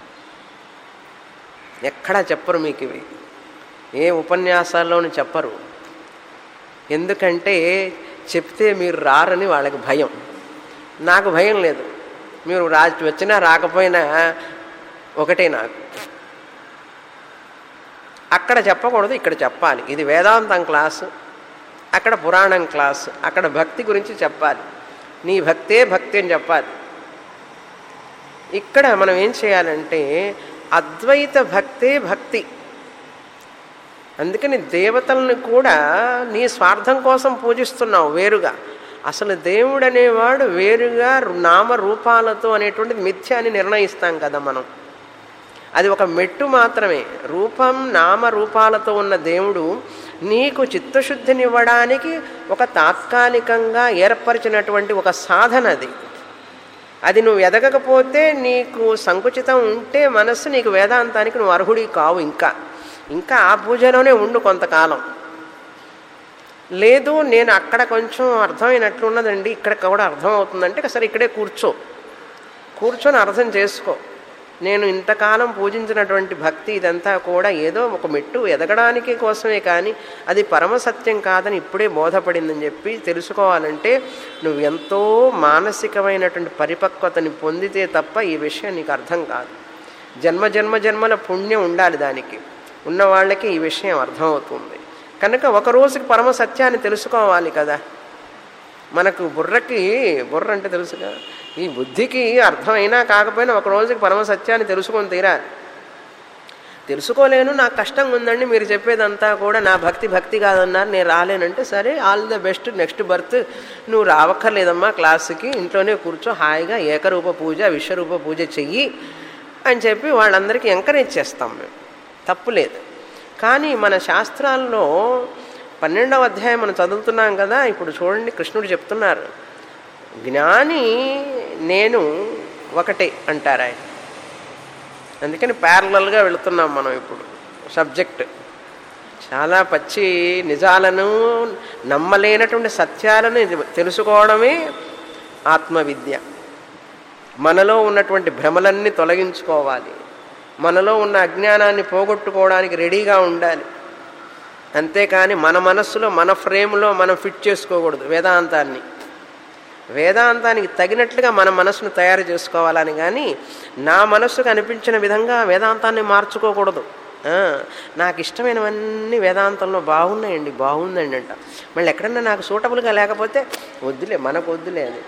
ఎక్కడా చెప్పరు మీకు ఇవి ఏ ఉపన్యాసాల్లోనూ చెప్పరు ఎందుకంటే చెప్తే మీరు రారని వాళ్ళకి భయం నాకు భయం లేదు మీరు రా వచ్చినా రాకపోయినా ఒకటే నాకు అక్కడ చెప్పకూడదు ఇక్కడ చెప్పాలి ఇది వేదాంతం క్లాసు అక్కడ పురాణం క్లాసు అక్కడ భక్తి గురించి చెప్పాలి నీ భక్తే భక్తి అని చెప్పాలి ఇక్కడ మనం ఏం చేయాలంటే అద్వైత భక్తే భక్తి అందుకని దేవతలను కూడా నీ స్వార్థం కోసం పూజిస్తున్నావు వేరుగా అసలు దేవుడు అనేవాడు వేరుగా నామ రూపాలతో అనేటువంటిది మిథ్య అని నిర్ణయిస్తాం కదా మనం అది ఒక మెట్టు మాత్రమే రూపం నామ రూపాలతో ఉన్న దేవుడు నీకు చిత్తశుద్ధినివ్వడానికి ఒక తాత్కాలికంగా ఏర్పరిచినటువంటి ఒక సాధన అది అది నువ్వు ఎదగకపోతే నీకు సంకుచితం ఉంటే మనస్సు నీకు వేదాంతానికి నువ్వు అర్హుడి కావు ఇంకా ఇంకా ఆ పూజలోనే ఉండు కొంతకాలం లేదు నేను అక్కడ కొంచెం అర్థమైనట్లున్నదండి ఇక్కడ కూడా అర్థం అవుతుందంటే సరే ఇక్కడే కూర్చో కూర్చొని అర్థం చేసుకో నేను ఇంతకాలం పూజించినటువంటి భక్తి ఇదంతా కూడా ఏదో ఒక మెట్టు ఎదగడానికి కోసమే కానీ అది పరమసత్యం కాదని ఇప్పుడే బోధపడిందని చెప్పి తెలుసుకోవాలంటే నువ్వు ఎంతో మానసికమైనటువంటి పరిపక్వతని పొందితే తప్ప ఈ విషయం నీకు అర్థం కాదు జన్మ జన్మ జన్మల పుణ్యం ఉండాలి దానికి ఉన్న వాళ్ళకి ఈ విషయం అర్థమవుతుంది కనుక ఒక రోజుకి పరమ సత్యాన్ని తెలుసుకోవాలి కదా మనకు బుర్రకి బుర్ర అంటే తెలుసుగా ఈ బుద్ధికి అర్థమైనా కాకపోయినా ఒక రోజుకి పరమ సత్యాన్ని తెలుసుకొని తీరాలి తెలుసుకోలేను నాకు కష్టంగా ఉందండి మీరు చెప్పేదంతా కూడా నా భక్తి భక్తి కాదన్నారు నేను రాలేనంటే సరే all the best next birth నువ్వు రావక్కర్లేదమ్మా క్లాసుకి ఇంట్లోనే కూర్చో హాయిగా ఏకరూప పూజ విశ్వరూప పూజ చెయ్యి అని చెప్పి వాళ్ళందరికీ ఎంకరేజ్ చేస్తాం మేము తప్పు లేదు కానీ మన శాస్త్రాల్లో పన్నెండవ అధ్యాయం మనం చదువుతున్నాం కదా ఇప్పుడు చూడండి కృష్ణుడు చెప్తున్నారు జ్ఞాని నేను ఒకటే అంటారు ఆయన అందుకని ప్యారలల్గా వెళుతున్నాం మనం ఇప్పుడు సబ్జెక్ట్ చాలా పచ్చి నిజాలను నమ్మలేనటువంటి సత్యాలను తెలుసుకోవడమే ఆత్మవిద్య మనలో ఉన్నటువంటి భ్రమలన్నీ తొలగించుకోవాలి మనలో ఉన్న అజ్ఞానాన్ని పోగొట్టుకోవడానికి రెడీగా ఉండాలి అంతేకాని మన మనస్సులో మన ఫ్రేమ్లో మనం ఫిట్ చేసుకోకూడదు వేదాంతాన్ని వేదాంతానికి తగినట్లుగా మన మనసును తయారు చేసుకోవాలని కానీ నా మనస్సుకు అనిపించిన విధంగా వేదాంతాన్ని మార్చుకోకూడదు నాకు ఇష్టమైనవన్నీ వేదాంతంలో బాగున్నాయండి బాగుందండి అంట మళ్ళీ ఎక్కడన్నా నాకు సూటబుల్గా లేకపోతే వద్దులే మనకు వద్దులే అది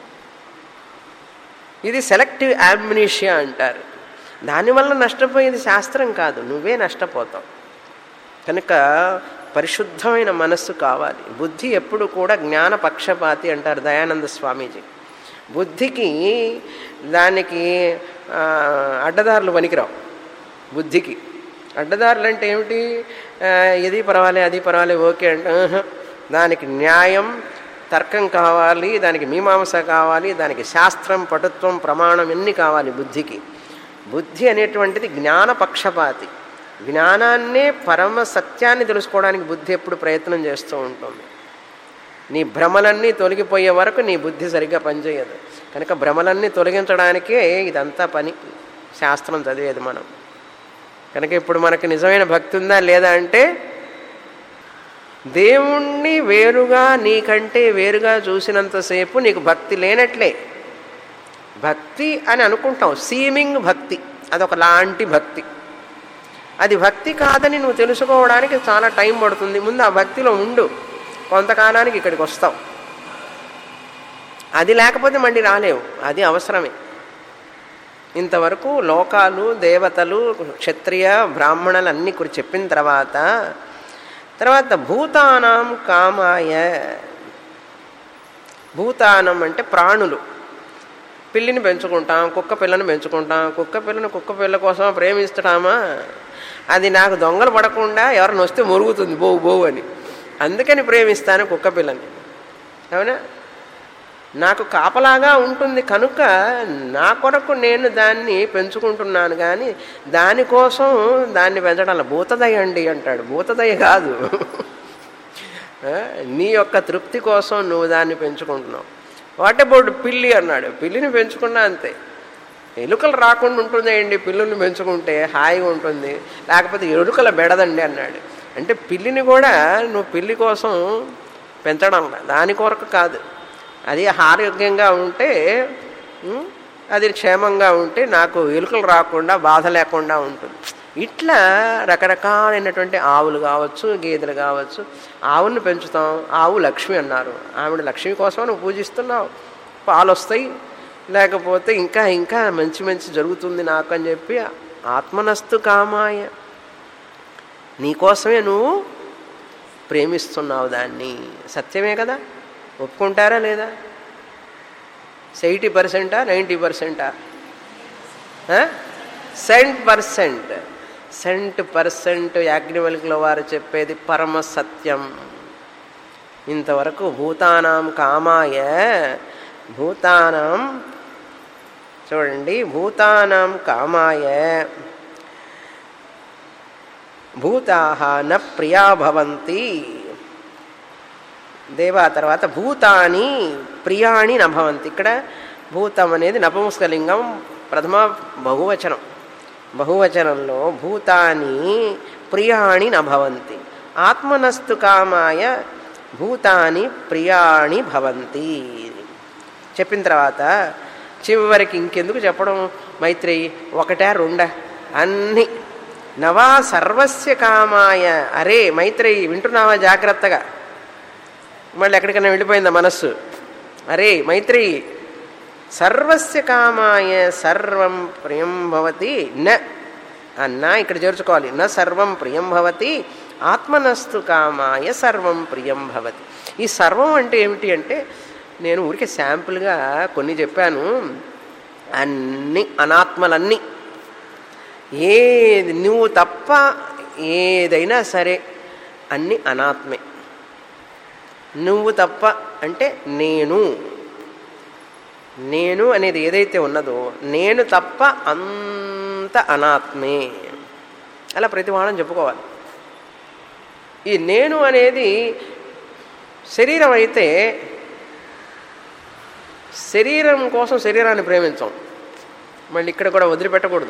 ఇది సెలెక్టివ్ యామ్నిషియా అంటారు దానివల్ల నష్టపోయేది శాస్త్రం కాదు నువ్వే నష్టపోతావు కనుక పరిశుద్ధమైన మనస్సు కావాలి బుద్ధి ఎప్పుడు కూడా జ్ఞాన పక్షపాతి అంటారు దయానంద స్వామీజీ బుద్ధికి దానికి అడ్డదారులు పనికిరావు బుద్ధికి అడ్డదారులు అంటే ఏమిటి ఇది పర్వాలే అది పర్వాలే ఓకే అంటే దానికి న్యాయం తర్కం కావాలి దానికి మీమాంస కావాలి దానికి శాస్త్రం పటుత్వం ప్రమాణం ఎన్ని కావాలి బుద్ధికి బుద్ధి అనేటువంటిది జ్ఞాన పక్షపాతి జ్ఞానాన్నే పరమ సత్యాన్ని తెలుసుకోవడానికి బుద్ధి ఎప్పుడు ప్రయత్నం చేస్తూ ఉంటుంది నీ భ్రమలన్నీ తొలగిపోయే వరకు నీ బుద్ధి సరిగ్గా పనిచేయదు కనుక భ్రమలన్నీ తొలగించడానికే ఇదంతా పని శాస్త్రం చదివేది మనం కనుక ఇప్పుడు మనకు నిజమైన భక్తి ఉందా లేదా అంటే దేవుణ్ణి వేరుగా నీకంటే వేరుగా చూసినంతసేపు నీకు భక్తి లేనట్లే భక్తి అని అనుకుంటాం సీమింగ్ భక్తి అదొక లాంటి భక్తి అది భక్తి కాదని నువ్వు తెలుసుకోవడానికి చాలా టైం పడుతుంది ముందు ఆ భక్తిలో ఉండు కొంతకాలానికి ఇక్కడికి వస్తావు అది లేకపోతే మళ్ళీ రాలేవు అది అవసరమే ఇంతవరకు లోకాలు దేవతలు క్షత్రియ బ్రాహ్మణులు అన్నీ కూడా చెప్పిన తర్వాత తర్వాత భూతానాం కామాయ భూతానం అంటే ప్రాణులు పిల్లిని పెంచుకుంటాం కుక్క పిల్లని పెంచుకుంటాం కుక్క పిల్లని కుక్క పిల్ల కోసం ప్రేమిస్తామా అది నాకు దొంగలు పడకుండా ఎవరిని వస్తే మురుగుతుంది బో బో అని అందుకని ప్రేమిస్తాను కుక్క పిల్లని అవునా నాకు కాపలాగా ఉంటుంది కనుక నా కొరకు నేను దాన్ని పెంచుకుంటున్నాను కానీ దానికోసం దాన్ని పెంచడం భూతదయ అండి అంటాడు భూతదయ కాదు నీ యొక్క తృప్తి కోసం నువ్వు దాన్ని పెంచుకుంటున్నావు వాట్ అబౌట్ పిల్లి అన్నాడు పిల్లిని పెంచుకున్నా అంతే ఎలుకలు రాకుండా ఉంటుందండి పిల్లుల్ని పెంచుకుంటే హాయిగా ఉంటుంది లేకపోతే ఎలుకల బెడదండి అన్నాడు అంటే పిల్లిని కూడా నువ్వు పిల్లి కోసం పెంచడం దాని కొరకు కాదు అది ఆరోగ్యంగా ఉంటే అది క్షేమంగా ఉంటే నాకు ఎలుకలు రాకుండా బాధ లేకుండా ఉంటుంది ఇట్లా రకరకాలైనటువంటి ఆవులు కావచ్చు గేదెలు కావచ్చు ఆవుని పెంచుతాం ఆవు లక్ష్మి అన్నారు ఆవిడ లక్ష్మి కోసం నువ్వు పూజిస్తున్నావు పాలు వస్తాయి లేకపోతే ఇంకా ఇంకా మంచి మంచి జరుగుతుంది నాకు అని చెప్పి ఆత్మనస్తు కామాయ నీకోసమే నువ్వు ప్రేమిస్తున్నావు దాన్ని సత్యమే కదా ఒప్పుకుంటారా లేదా ఎయిటీ పర్సెంటా నైంటీ పర్సెంటా సెంట్ పర్సెంట్ సెంట్ పర్సెంట్ యాజ్ఞవల్కుల వారు చెప్పేది పరమ సత్యం ఇంతవరకు భూతానాం కామాయ భూతానాం చూడండి భూతానాం కామాయ భూతా న ప్రియా భవంతి దేవా తర్వాత భూతాని ప్రియాణి నభవంతి ఇక్కడ భూతం అనేది నపుంసకలింగం ప్రథమ బహువచనం బహువచనంలో భూతాని ప్రియాణి నభవంతి ఆత్మనస్తు కామాయ భూతాని ప్రియాణి భవంతి చెప్పిన తర్వాత చివరికి ఇంకెందుకు చెప్పడం మైత్రేయి ఒకటా రెండా అన్ని నవా సర్వస్య కామాయ అరే మైత్రేయి వింటున్నావా జాగ్రత్తగా మళ్ళీ ఎక్కడికైనా వెళ్ళిపోయిందా మనస్సు అరే మైత్రి సర్వస్య కామాయ సర్వం ప్రియం భవతి న అన్న ఇక్కడ చేర్చుకోవాలి న సర్వం ప్రియం భవతి ఆత్మనస్తు కామాయ సర్వం ప్రియం భవతి ఈ సర్వం అంటే ఏమిటి అంటే నేను ఊరికే శాంపుల్గా కొన్ని చెప్పాను అన్ని అనాత్మలన్నీ ఏది నువ్వు తప్ప ఏదైనా సరే అన్ని అనాత్మే నువ్వు తప్ప అంటే నేను నేను అనేది ఏదైతే ఉన్నదో నేను తప్ప అంత అనాత్మే అలా ప్రతి వారం చెప్పుకోవాలి ఈ నేను అనేది శరీరం అయితే శరీరం కోసం శరీరాన్ని ప్రేమించాం మళ్ళీ ఇక్కడ కూడా వదిలిపెట్టకూడదు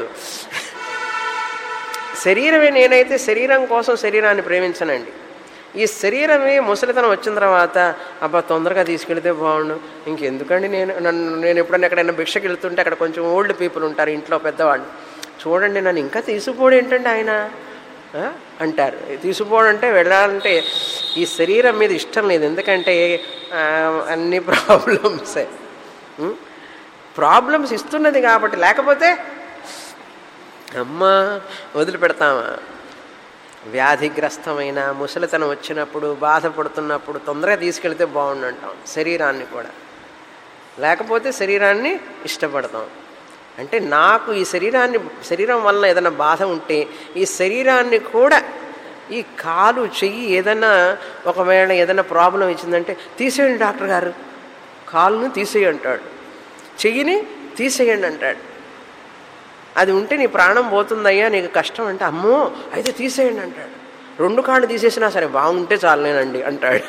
శరీరమే నేనైతే శరీరం కోసం శరీరాన్ని ప్రేమించనండి ఈ శరీరమే ముసలితనం వచ్చిన తర్వాత అబ్బా తొందరగా తీసుకెళ్తే బాగుండు ఇంకెందుకండి నేను నన్ను నేను ఎప్పుడైనా ఎక్కడైనా భిక్షకి వెళ్తుంటే అక్కడ కొంచెం ఓల్డ్ పీపుల్ ఉంటారు ఇంట్లో పెద్దవాళ్ళు చూడండి నన్ను ఇంకా తీసుకుపోడు ఏంటండి ఆయన అంటారు తీసుకుపోవడం అంటే వెళ్ళాలంటే ఈ శరీరం మీద ఇష్టం లేదు ఎందుకంటే అన్ని ప్రాబ్లమ్సే ప్రాబ్లమ్స్ ఇస్తున్నది కాబట్టి లేకపోతే అమ్మా వదిలిపెడతామా వ్యాధిగ్రస్తమైన ముసలితనం వచ్చినప్పుడు బాధపడుతున్నప్పుడు తొందరగా తీసుకెళ్తే బాగుండు అంటాం శరీరాన్ని కూడా లేకపోతే శరీరాన్ని ఇష్టపడతాం అంటే నాకు ఈ శరీరాన్ని శరీరం వలన ఏదైనా బాధ ఉంటే ఈ శరీరాన్ని కూడా ఈ కాలు చెయ్యి ఏదైనా ఒకవేళ ఏదైనా ప్రాబ్లం ఇచ్చిందంటే తీసేయండి డాక్టర్ గారు కాలును తీసేయి అంటాడు చెయ్యిని తీసేయండి అంటాడు అది ఉంటే నీ ప్రాణం పోతుందయ్యా నీకు కష్టం అంటే అమ్మో అయితే తీసేయండి అంటాడు రెండు కాళ్ళు తీసేసినా సరే బాగుంటే చాలేనండి అంటాడు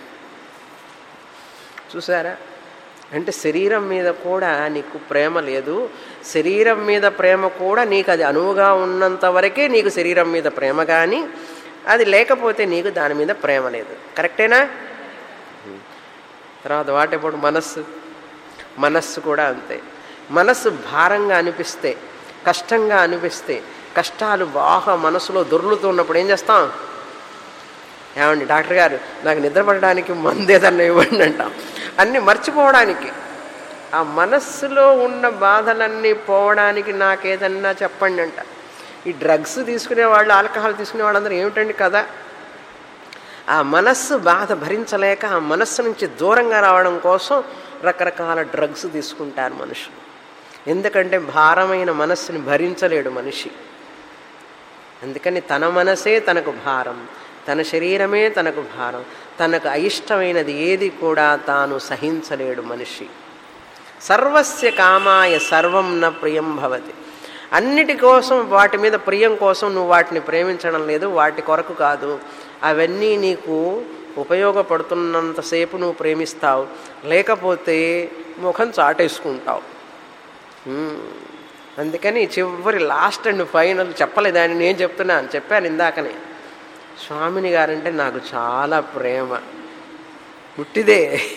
చూసారా అంటే శరీరం మీద కూడా నీకు ప్రేమ లేదు శరీరం మీద ప్రేమ కూడా నీకు అది అనువుగా ఉన్నంత వరకే నీకు శరీరం మీద ప్రేమ కానీ అది లేకపోతే నీకు దాని మీద ప్రేమ లేదు కరెక్టేనా తర్వాత వాటెప్పుడు మనస్సు మనస్సు కూడా అంతే మనస్సు భారంగా అనిపిస్తే కష్టంగా అనిపిస్తే కష్టాలు బాగా మనసులో దొర్లుతున్నప్పుడు ఏం చేస్తాం ఏమండి డాక్టర్ గారు నాకు నిద్ర పడడానికి మందు ఏదన్నా ఇవ్వండి అంటాం అన్నీ మర్చిపోవడానికి ఆ మనస్సులో ఉన్న బాధలన్నీ పోవడానికి నాకేదన్నా చెప్పండి అంట ఈ డ్రగ్స్ తీసుకునే వాళ్ళు ఆల్కహాల్ తీసుకునే వాళ్ళందరూ ఏమిటండి కదా ఆ మనస్సు బాధ భరించలేక ఆ మనస్సు నుంచి దూరంగా రావడం కోసం రకరకాల డ్రగ్స్ తీసుకుంటారు మనుషులు ఎందుకంటే భారమైన మనస్సుని భరించలేడు మనిషి అందుకని తన మనసే తనకు భారం తన శరీరమే తనకు భారం తనకు అయిష్టమైనది ఏది కూడా తాను సహించలేడు మనిషి సర్వస్య కామాయ సర్వం న ప్రియం భవతి అన్నిటి కోసం వాటి మీద ప్రియం కోసం నువ్వు వాటిని ప్రేమించడం లేదు వాటి కొరకు కాదు అవన్నీ నీకు ఉపయోగపడుతున్నంతసేపు నువ్వు ప్రేమిస్తావు లేకపోతే ముఖం చాటేసుకుంటావు ఉమ్. అందుకని చివరి లాస్ట్ అండ్ ఫైనల్ చెప్పలేదని నేను చెప్తున్నాను చెప్పాను ఇందాకనే స్వామిని గారంటే నాకు చాలా ప్రేమ పుట్టిదే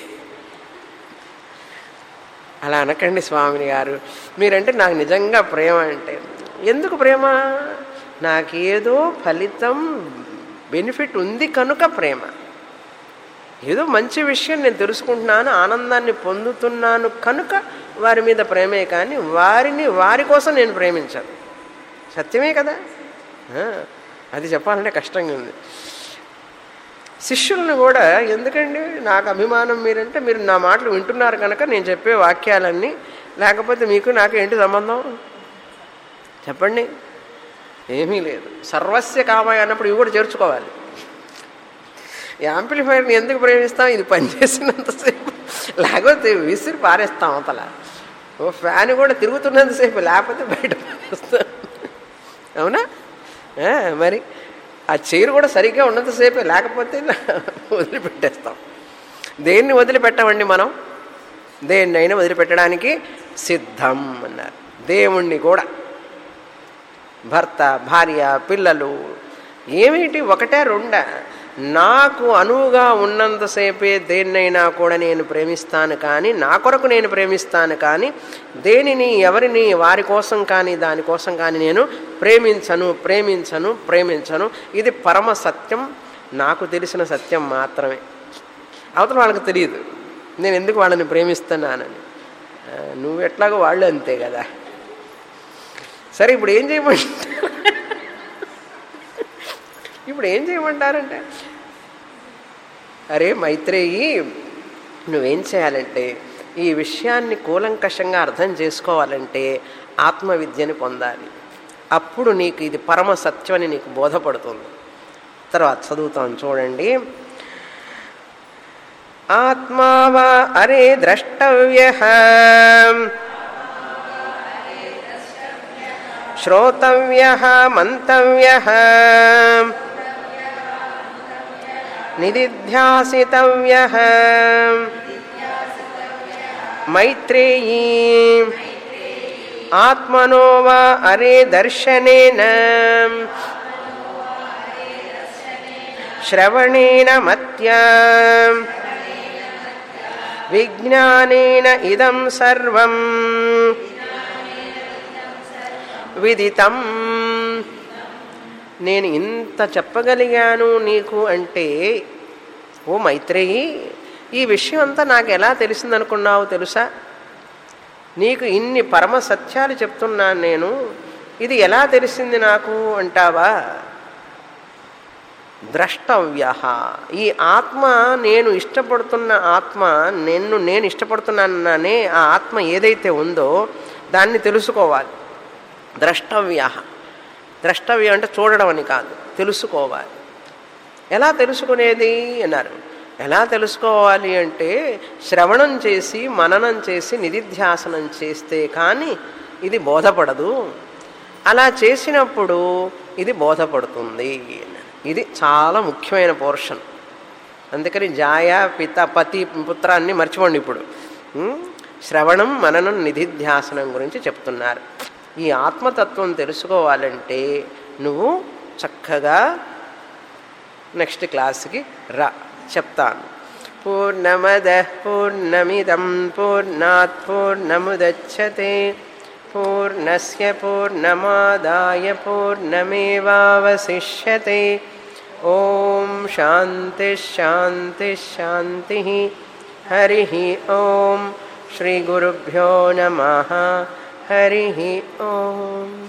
అలా అనకండి స్వామిని గారు మీరంటే నాకు నిజంగా ప్రేమ అంటే ఎందుకు ప్రేమ నాకేదో ఫలితం బెనిఫిట్ ఉంది కనుక ప్రేమ ఏదో మంచి విషయం నేను తెలుసుకుంటున్నాను ఆనందాన్ని పొందుతున్నాను కనుక వారి మీద ప్రేమే కానీ వారిని వారి కోసం నేను ప్రేమించాను సత్యమే కదా ఆ, అది చెప్పాలంటే కష్టంగా ఉంది శిష్యులను కూడా ఎందుకండి నాకు అభిమానం మీరంటే మీరు నా మాటలు వింటున్నారు కనుక నేను చెప్పే వాక్యాలన్నీ లేకపోతే మీకు నాకు ఏంటి సంబంధం చెప్పండి ఏమీ లేదు సర్వస్య కామాయ అన్నప్పుడు ఇవి కూడా చేర్చుకోవాలి యాంప్లిఫైర్ని ఎందుకు ప్రేమిస్తాం ఇది పనిచేసినంతసేపు లేకపోతే విసిరి పారేస్తాం అవతల ఓ ఫ్యాన్ కూడా తిరుగుతున్నంతసేపు లేకపోతే బయట పారేస్తాం అవునా ఆ, మరి ఆ చైర్ కూడా సరిగ్గా ఉన్నంతసేపే లేకపోతే వదిలిపెట్టేస్తాం దేన్ని వదిలిపెట్టమండి మనం దేన్నైనా వదిలిపెట్టడానికి సిద్ధం అన్నారు దేవుణ్ణి కూడా భర్త భార్య పిల్లలు ఏమిటి ఒకటే రెండా నాకు అనువుగా ఉన్నంతసేపే దేన్నైనా కూడా నేను ప్రేమిస్తాను కానీ నా కొరకు నేను ప్రేమిస్తాను కానీ దేనిని ఎవరిని వారి కోసం కానీ దానికోసం కానీ నేను ప్రేమించను ప్రేమించను ప్రేమించను ఇది పరమ సత్యం నాకు తెలిసిన సత్యం మాత్రమే అవతల వాళ్ళకి తెలియదు నేను ఎందుకు వాళ్ళని ప్రేమిస్తున్నానని ఆ, నువ్వు ఎట్లాగో వాళ్ళు అంతే కదా సరే ఇప్పుడు ఏం చేయమంటారు ఇప్పుడు ఏం చేయమంటారంటే అరే మైత్రేయి నువ్వేం చేయాలంటే ఈ విషయాన్ని కూలంకషంగా అర్థం చేసుకోవాలంటే ఆత్మవిద్యని పొందాలి అప్పుడు నీకు ఇది పరమ సత్యం అని నీకు బోధపడుతుంది తర్వాత చదువుతాం చూడండి ఆత్మా వా అరే ద్రష్టవ్య శ్రోతవ్య మంతవ్య నిదిధ్యాసితవ్య మైత్రేయీ ఆత్మనో వా అరే దర్శనేన శ్రవణేన మత్యా విజ్ఞానేన ఇదం సర్వం విదితం నేను ఇంత చెప్పగలిగాను నీకు అంటే ఓ మైత్రేయి ఈ విషయం అంతా నాకు ఎలా తెలిసిందనుకున్నావు తెలుసా నీకు ఇన్ని పరమ సత్యాలు చెప్తున్నాను నేను ఇది ఎలా తెలిసింది నాకు అంటావా ద్రష్టవ్య ఈ ఆత్మ నేను ఇష్టపడుతున్న ఆత్మ నిన్ను నేను ఇష్టపడుతున్నాననే ఆ ఆత్మ ఏదైతే ఉందో దాన్ని తెలుసుకోవాలి ద్రష్టవ్య ద్రష్టవ్యం అంటే చూడడం అని కాదు తెలుసుకోవాలి ఎలా తెలుసుకునేది అన్నారు ఎలా తెలుసుకోవాలి అంటే శ్రవణం చేసి మననం చేసి నిధిధ్యాసనం చేస్తే కానీ ఇది బోధపడదు అలా చేసినప్పుడు ఇది బోధపడుతుంది అన్నారు. ఇది చాలా ముఖ్యమైన పోర్షన్ అందుకని జాయ పిత పతి పుత్రాన్ని మర్చిపోండి ఇప్పుడు ఉం? శ్రవణం మననం నిధిధ్యాసనం గురించి చెప్తున్నారు ఈ ఆత్మతత్వం తెలుసుకోవాలంటే నువ్వు చక్కగా నెక్స్ట్ క్లాస్కి రా చెప్తాను पूर्णमदः पूर्णमिदं पूर्णात् पूर्णमुदच्छते पूर्णस्य पूर्णमादाय पूर्णमेवावशिष्यते ॐ शान्तिश्शान्तिश्शान्तिः हरिः ॐ श्रीगुरुभ्यो नमः हरिः ॐ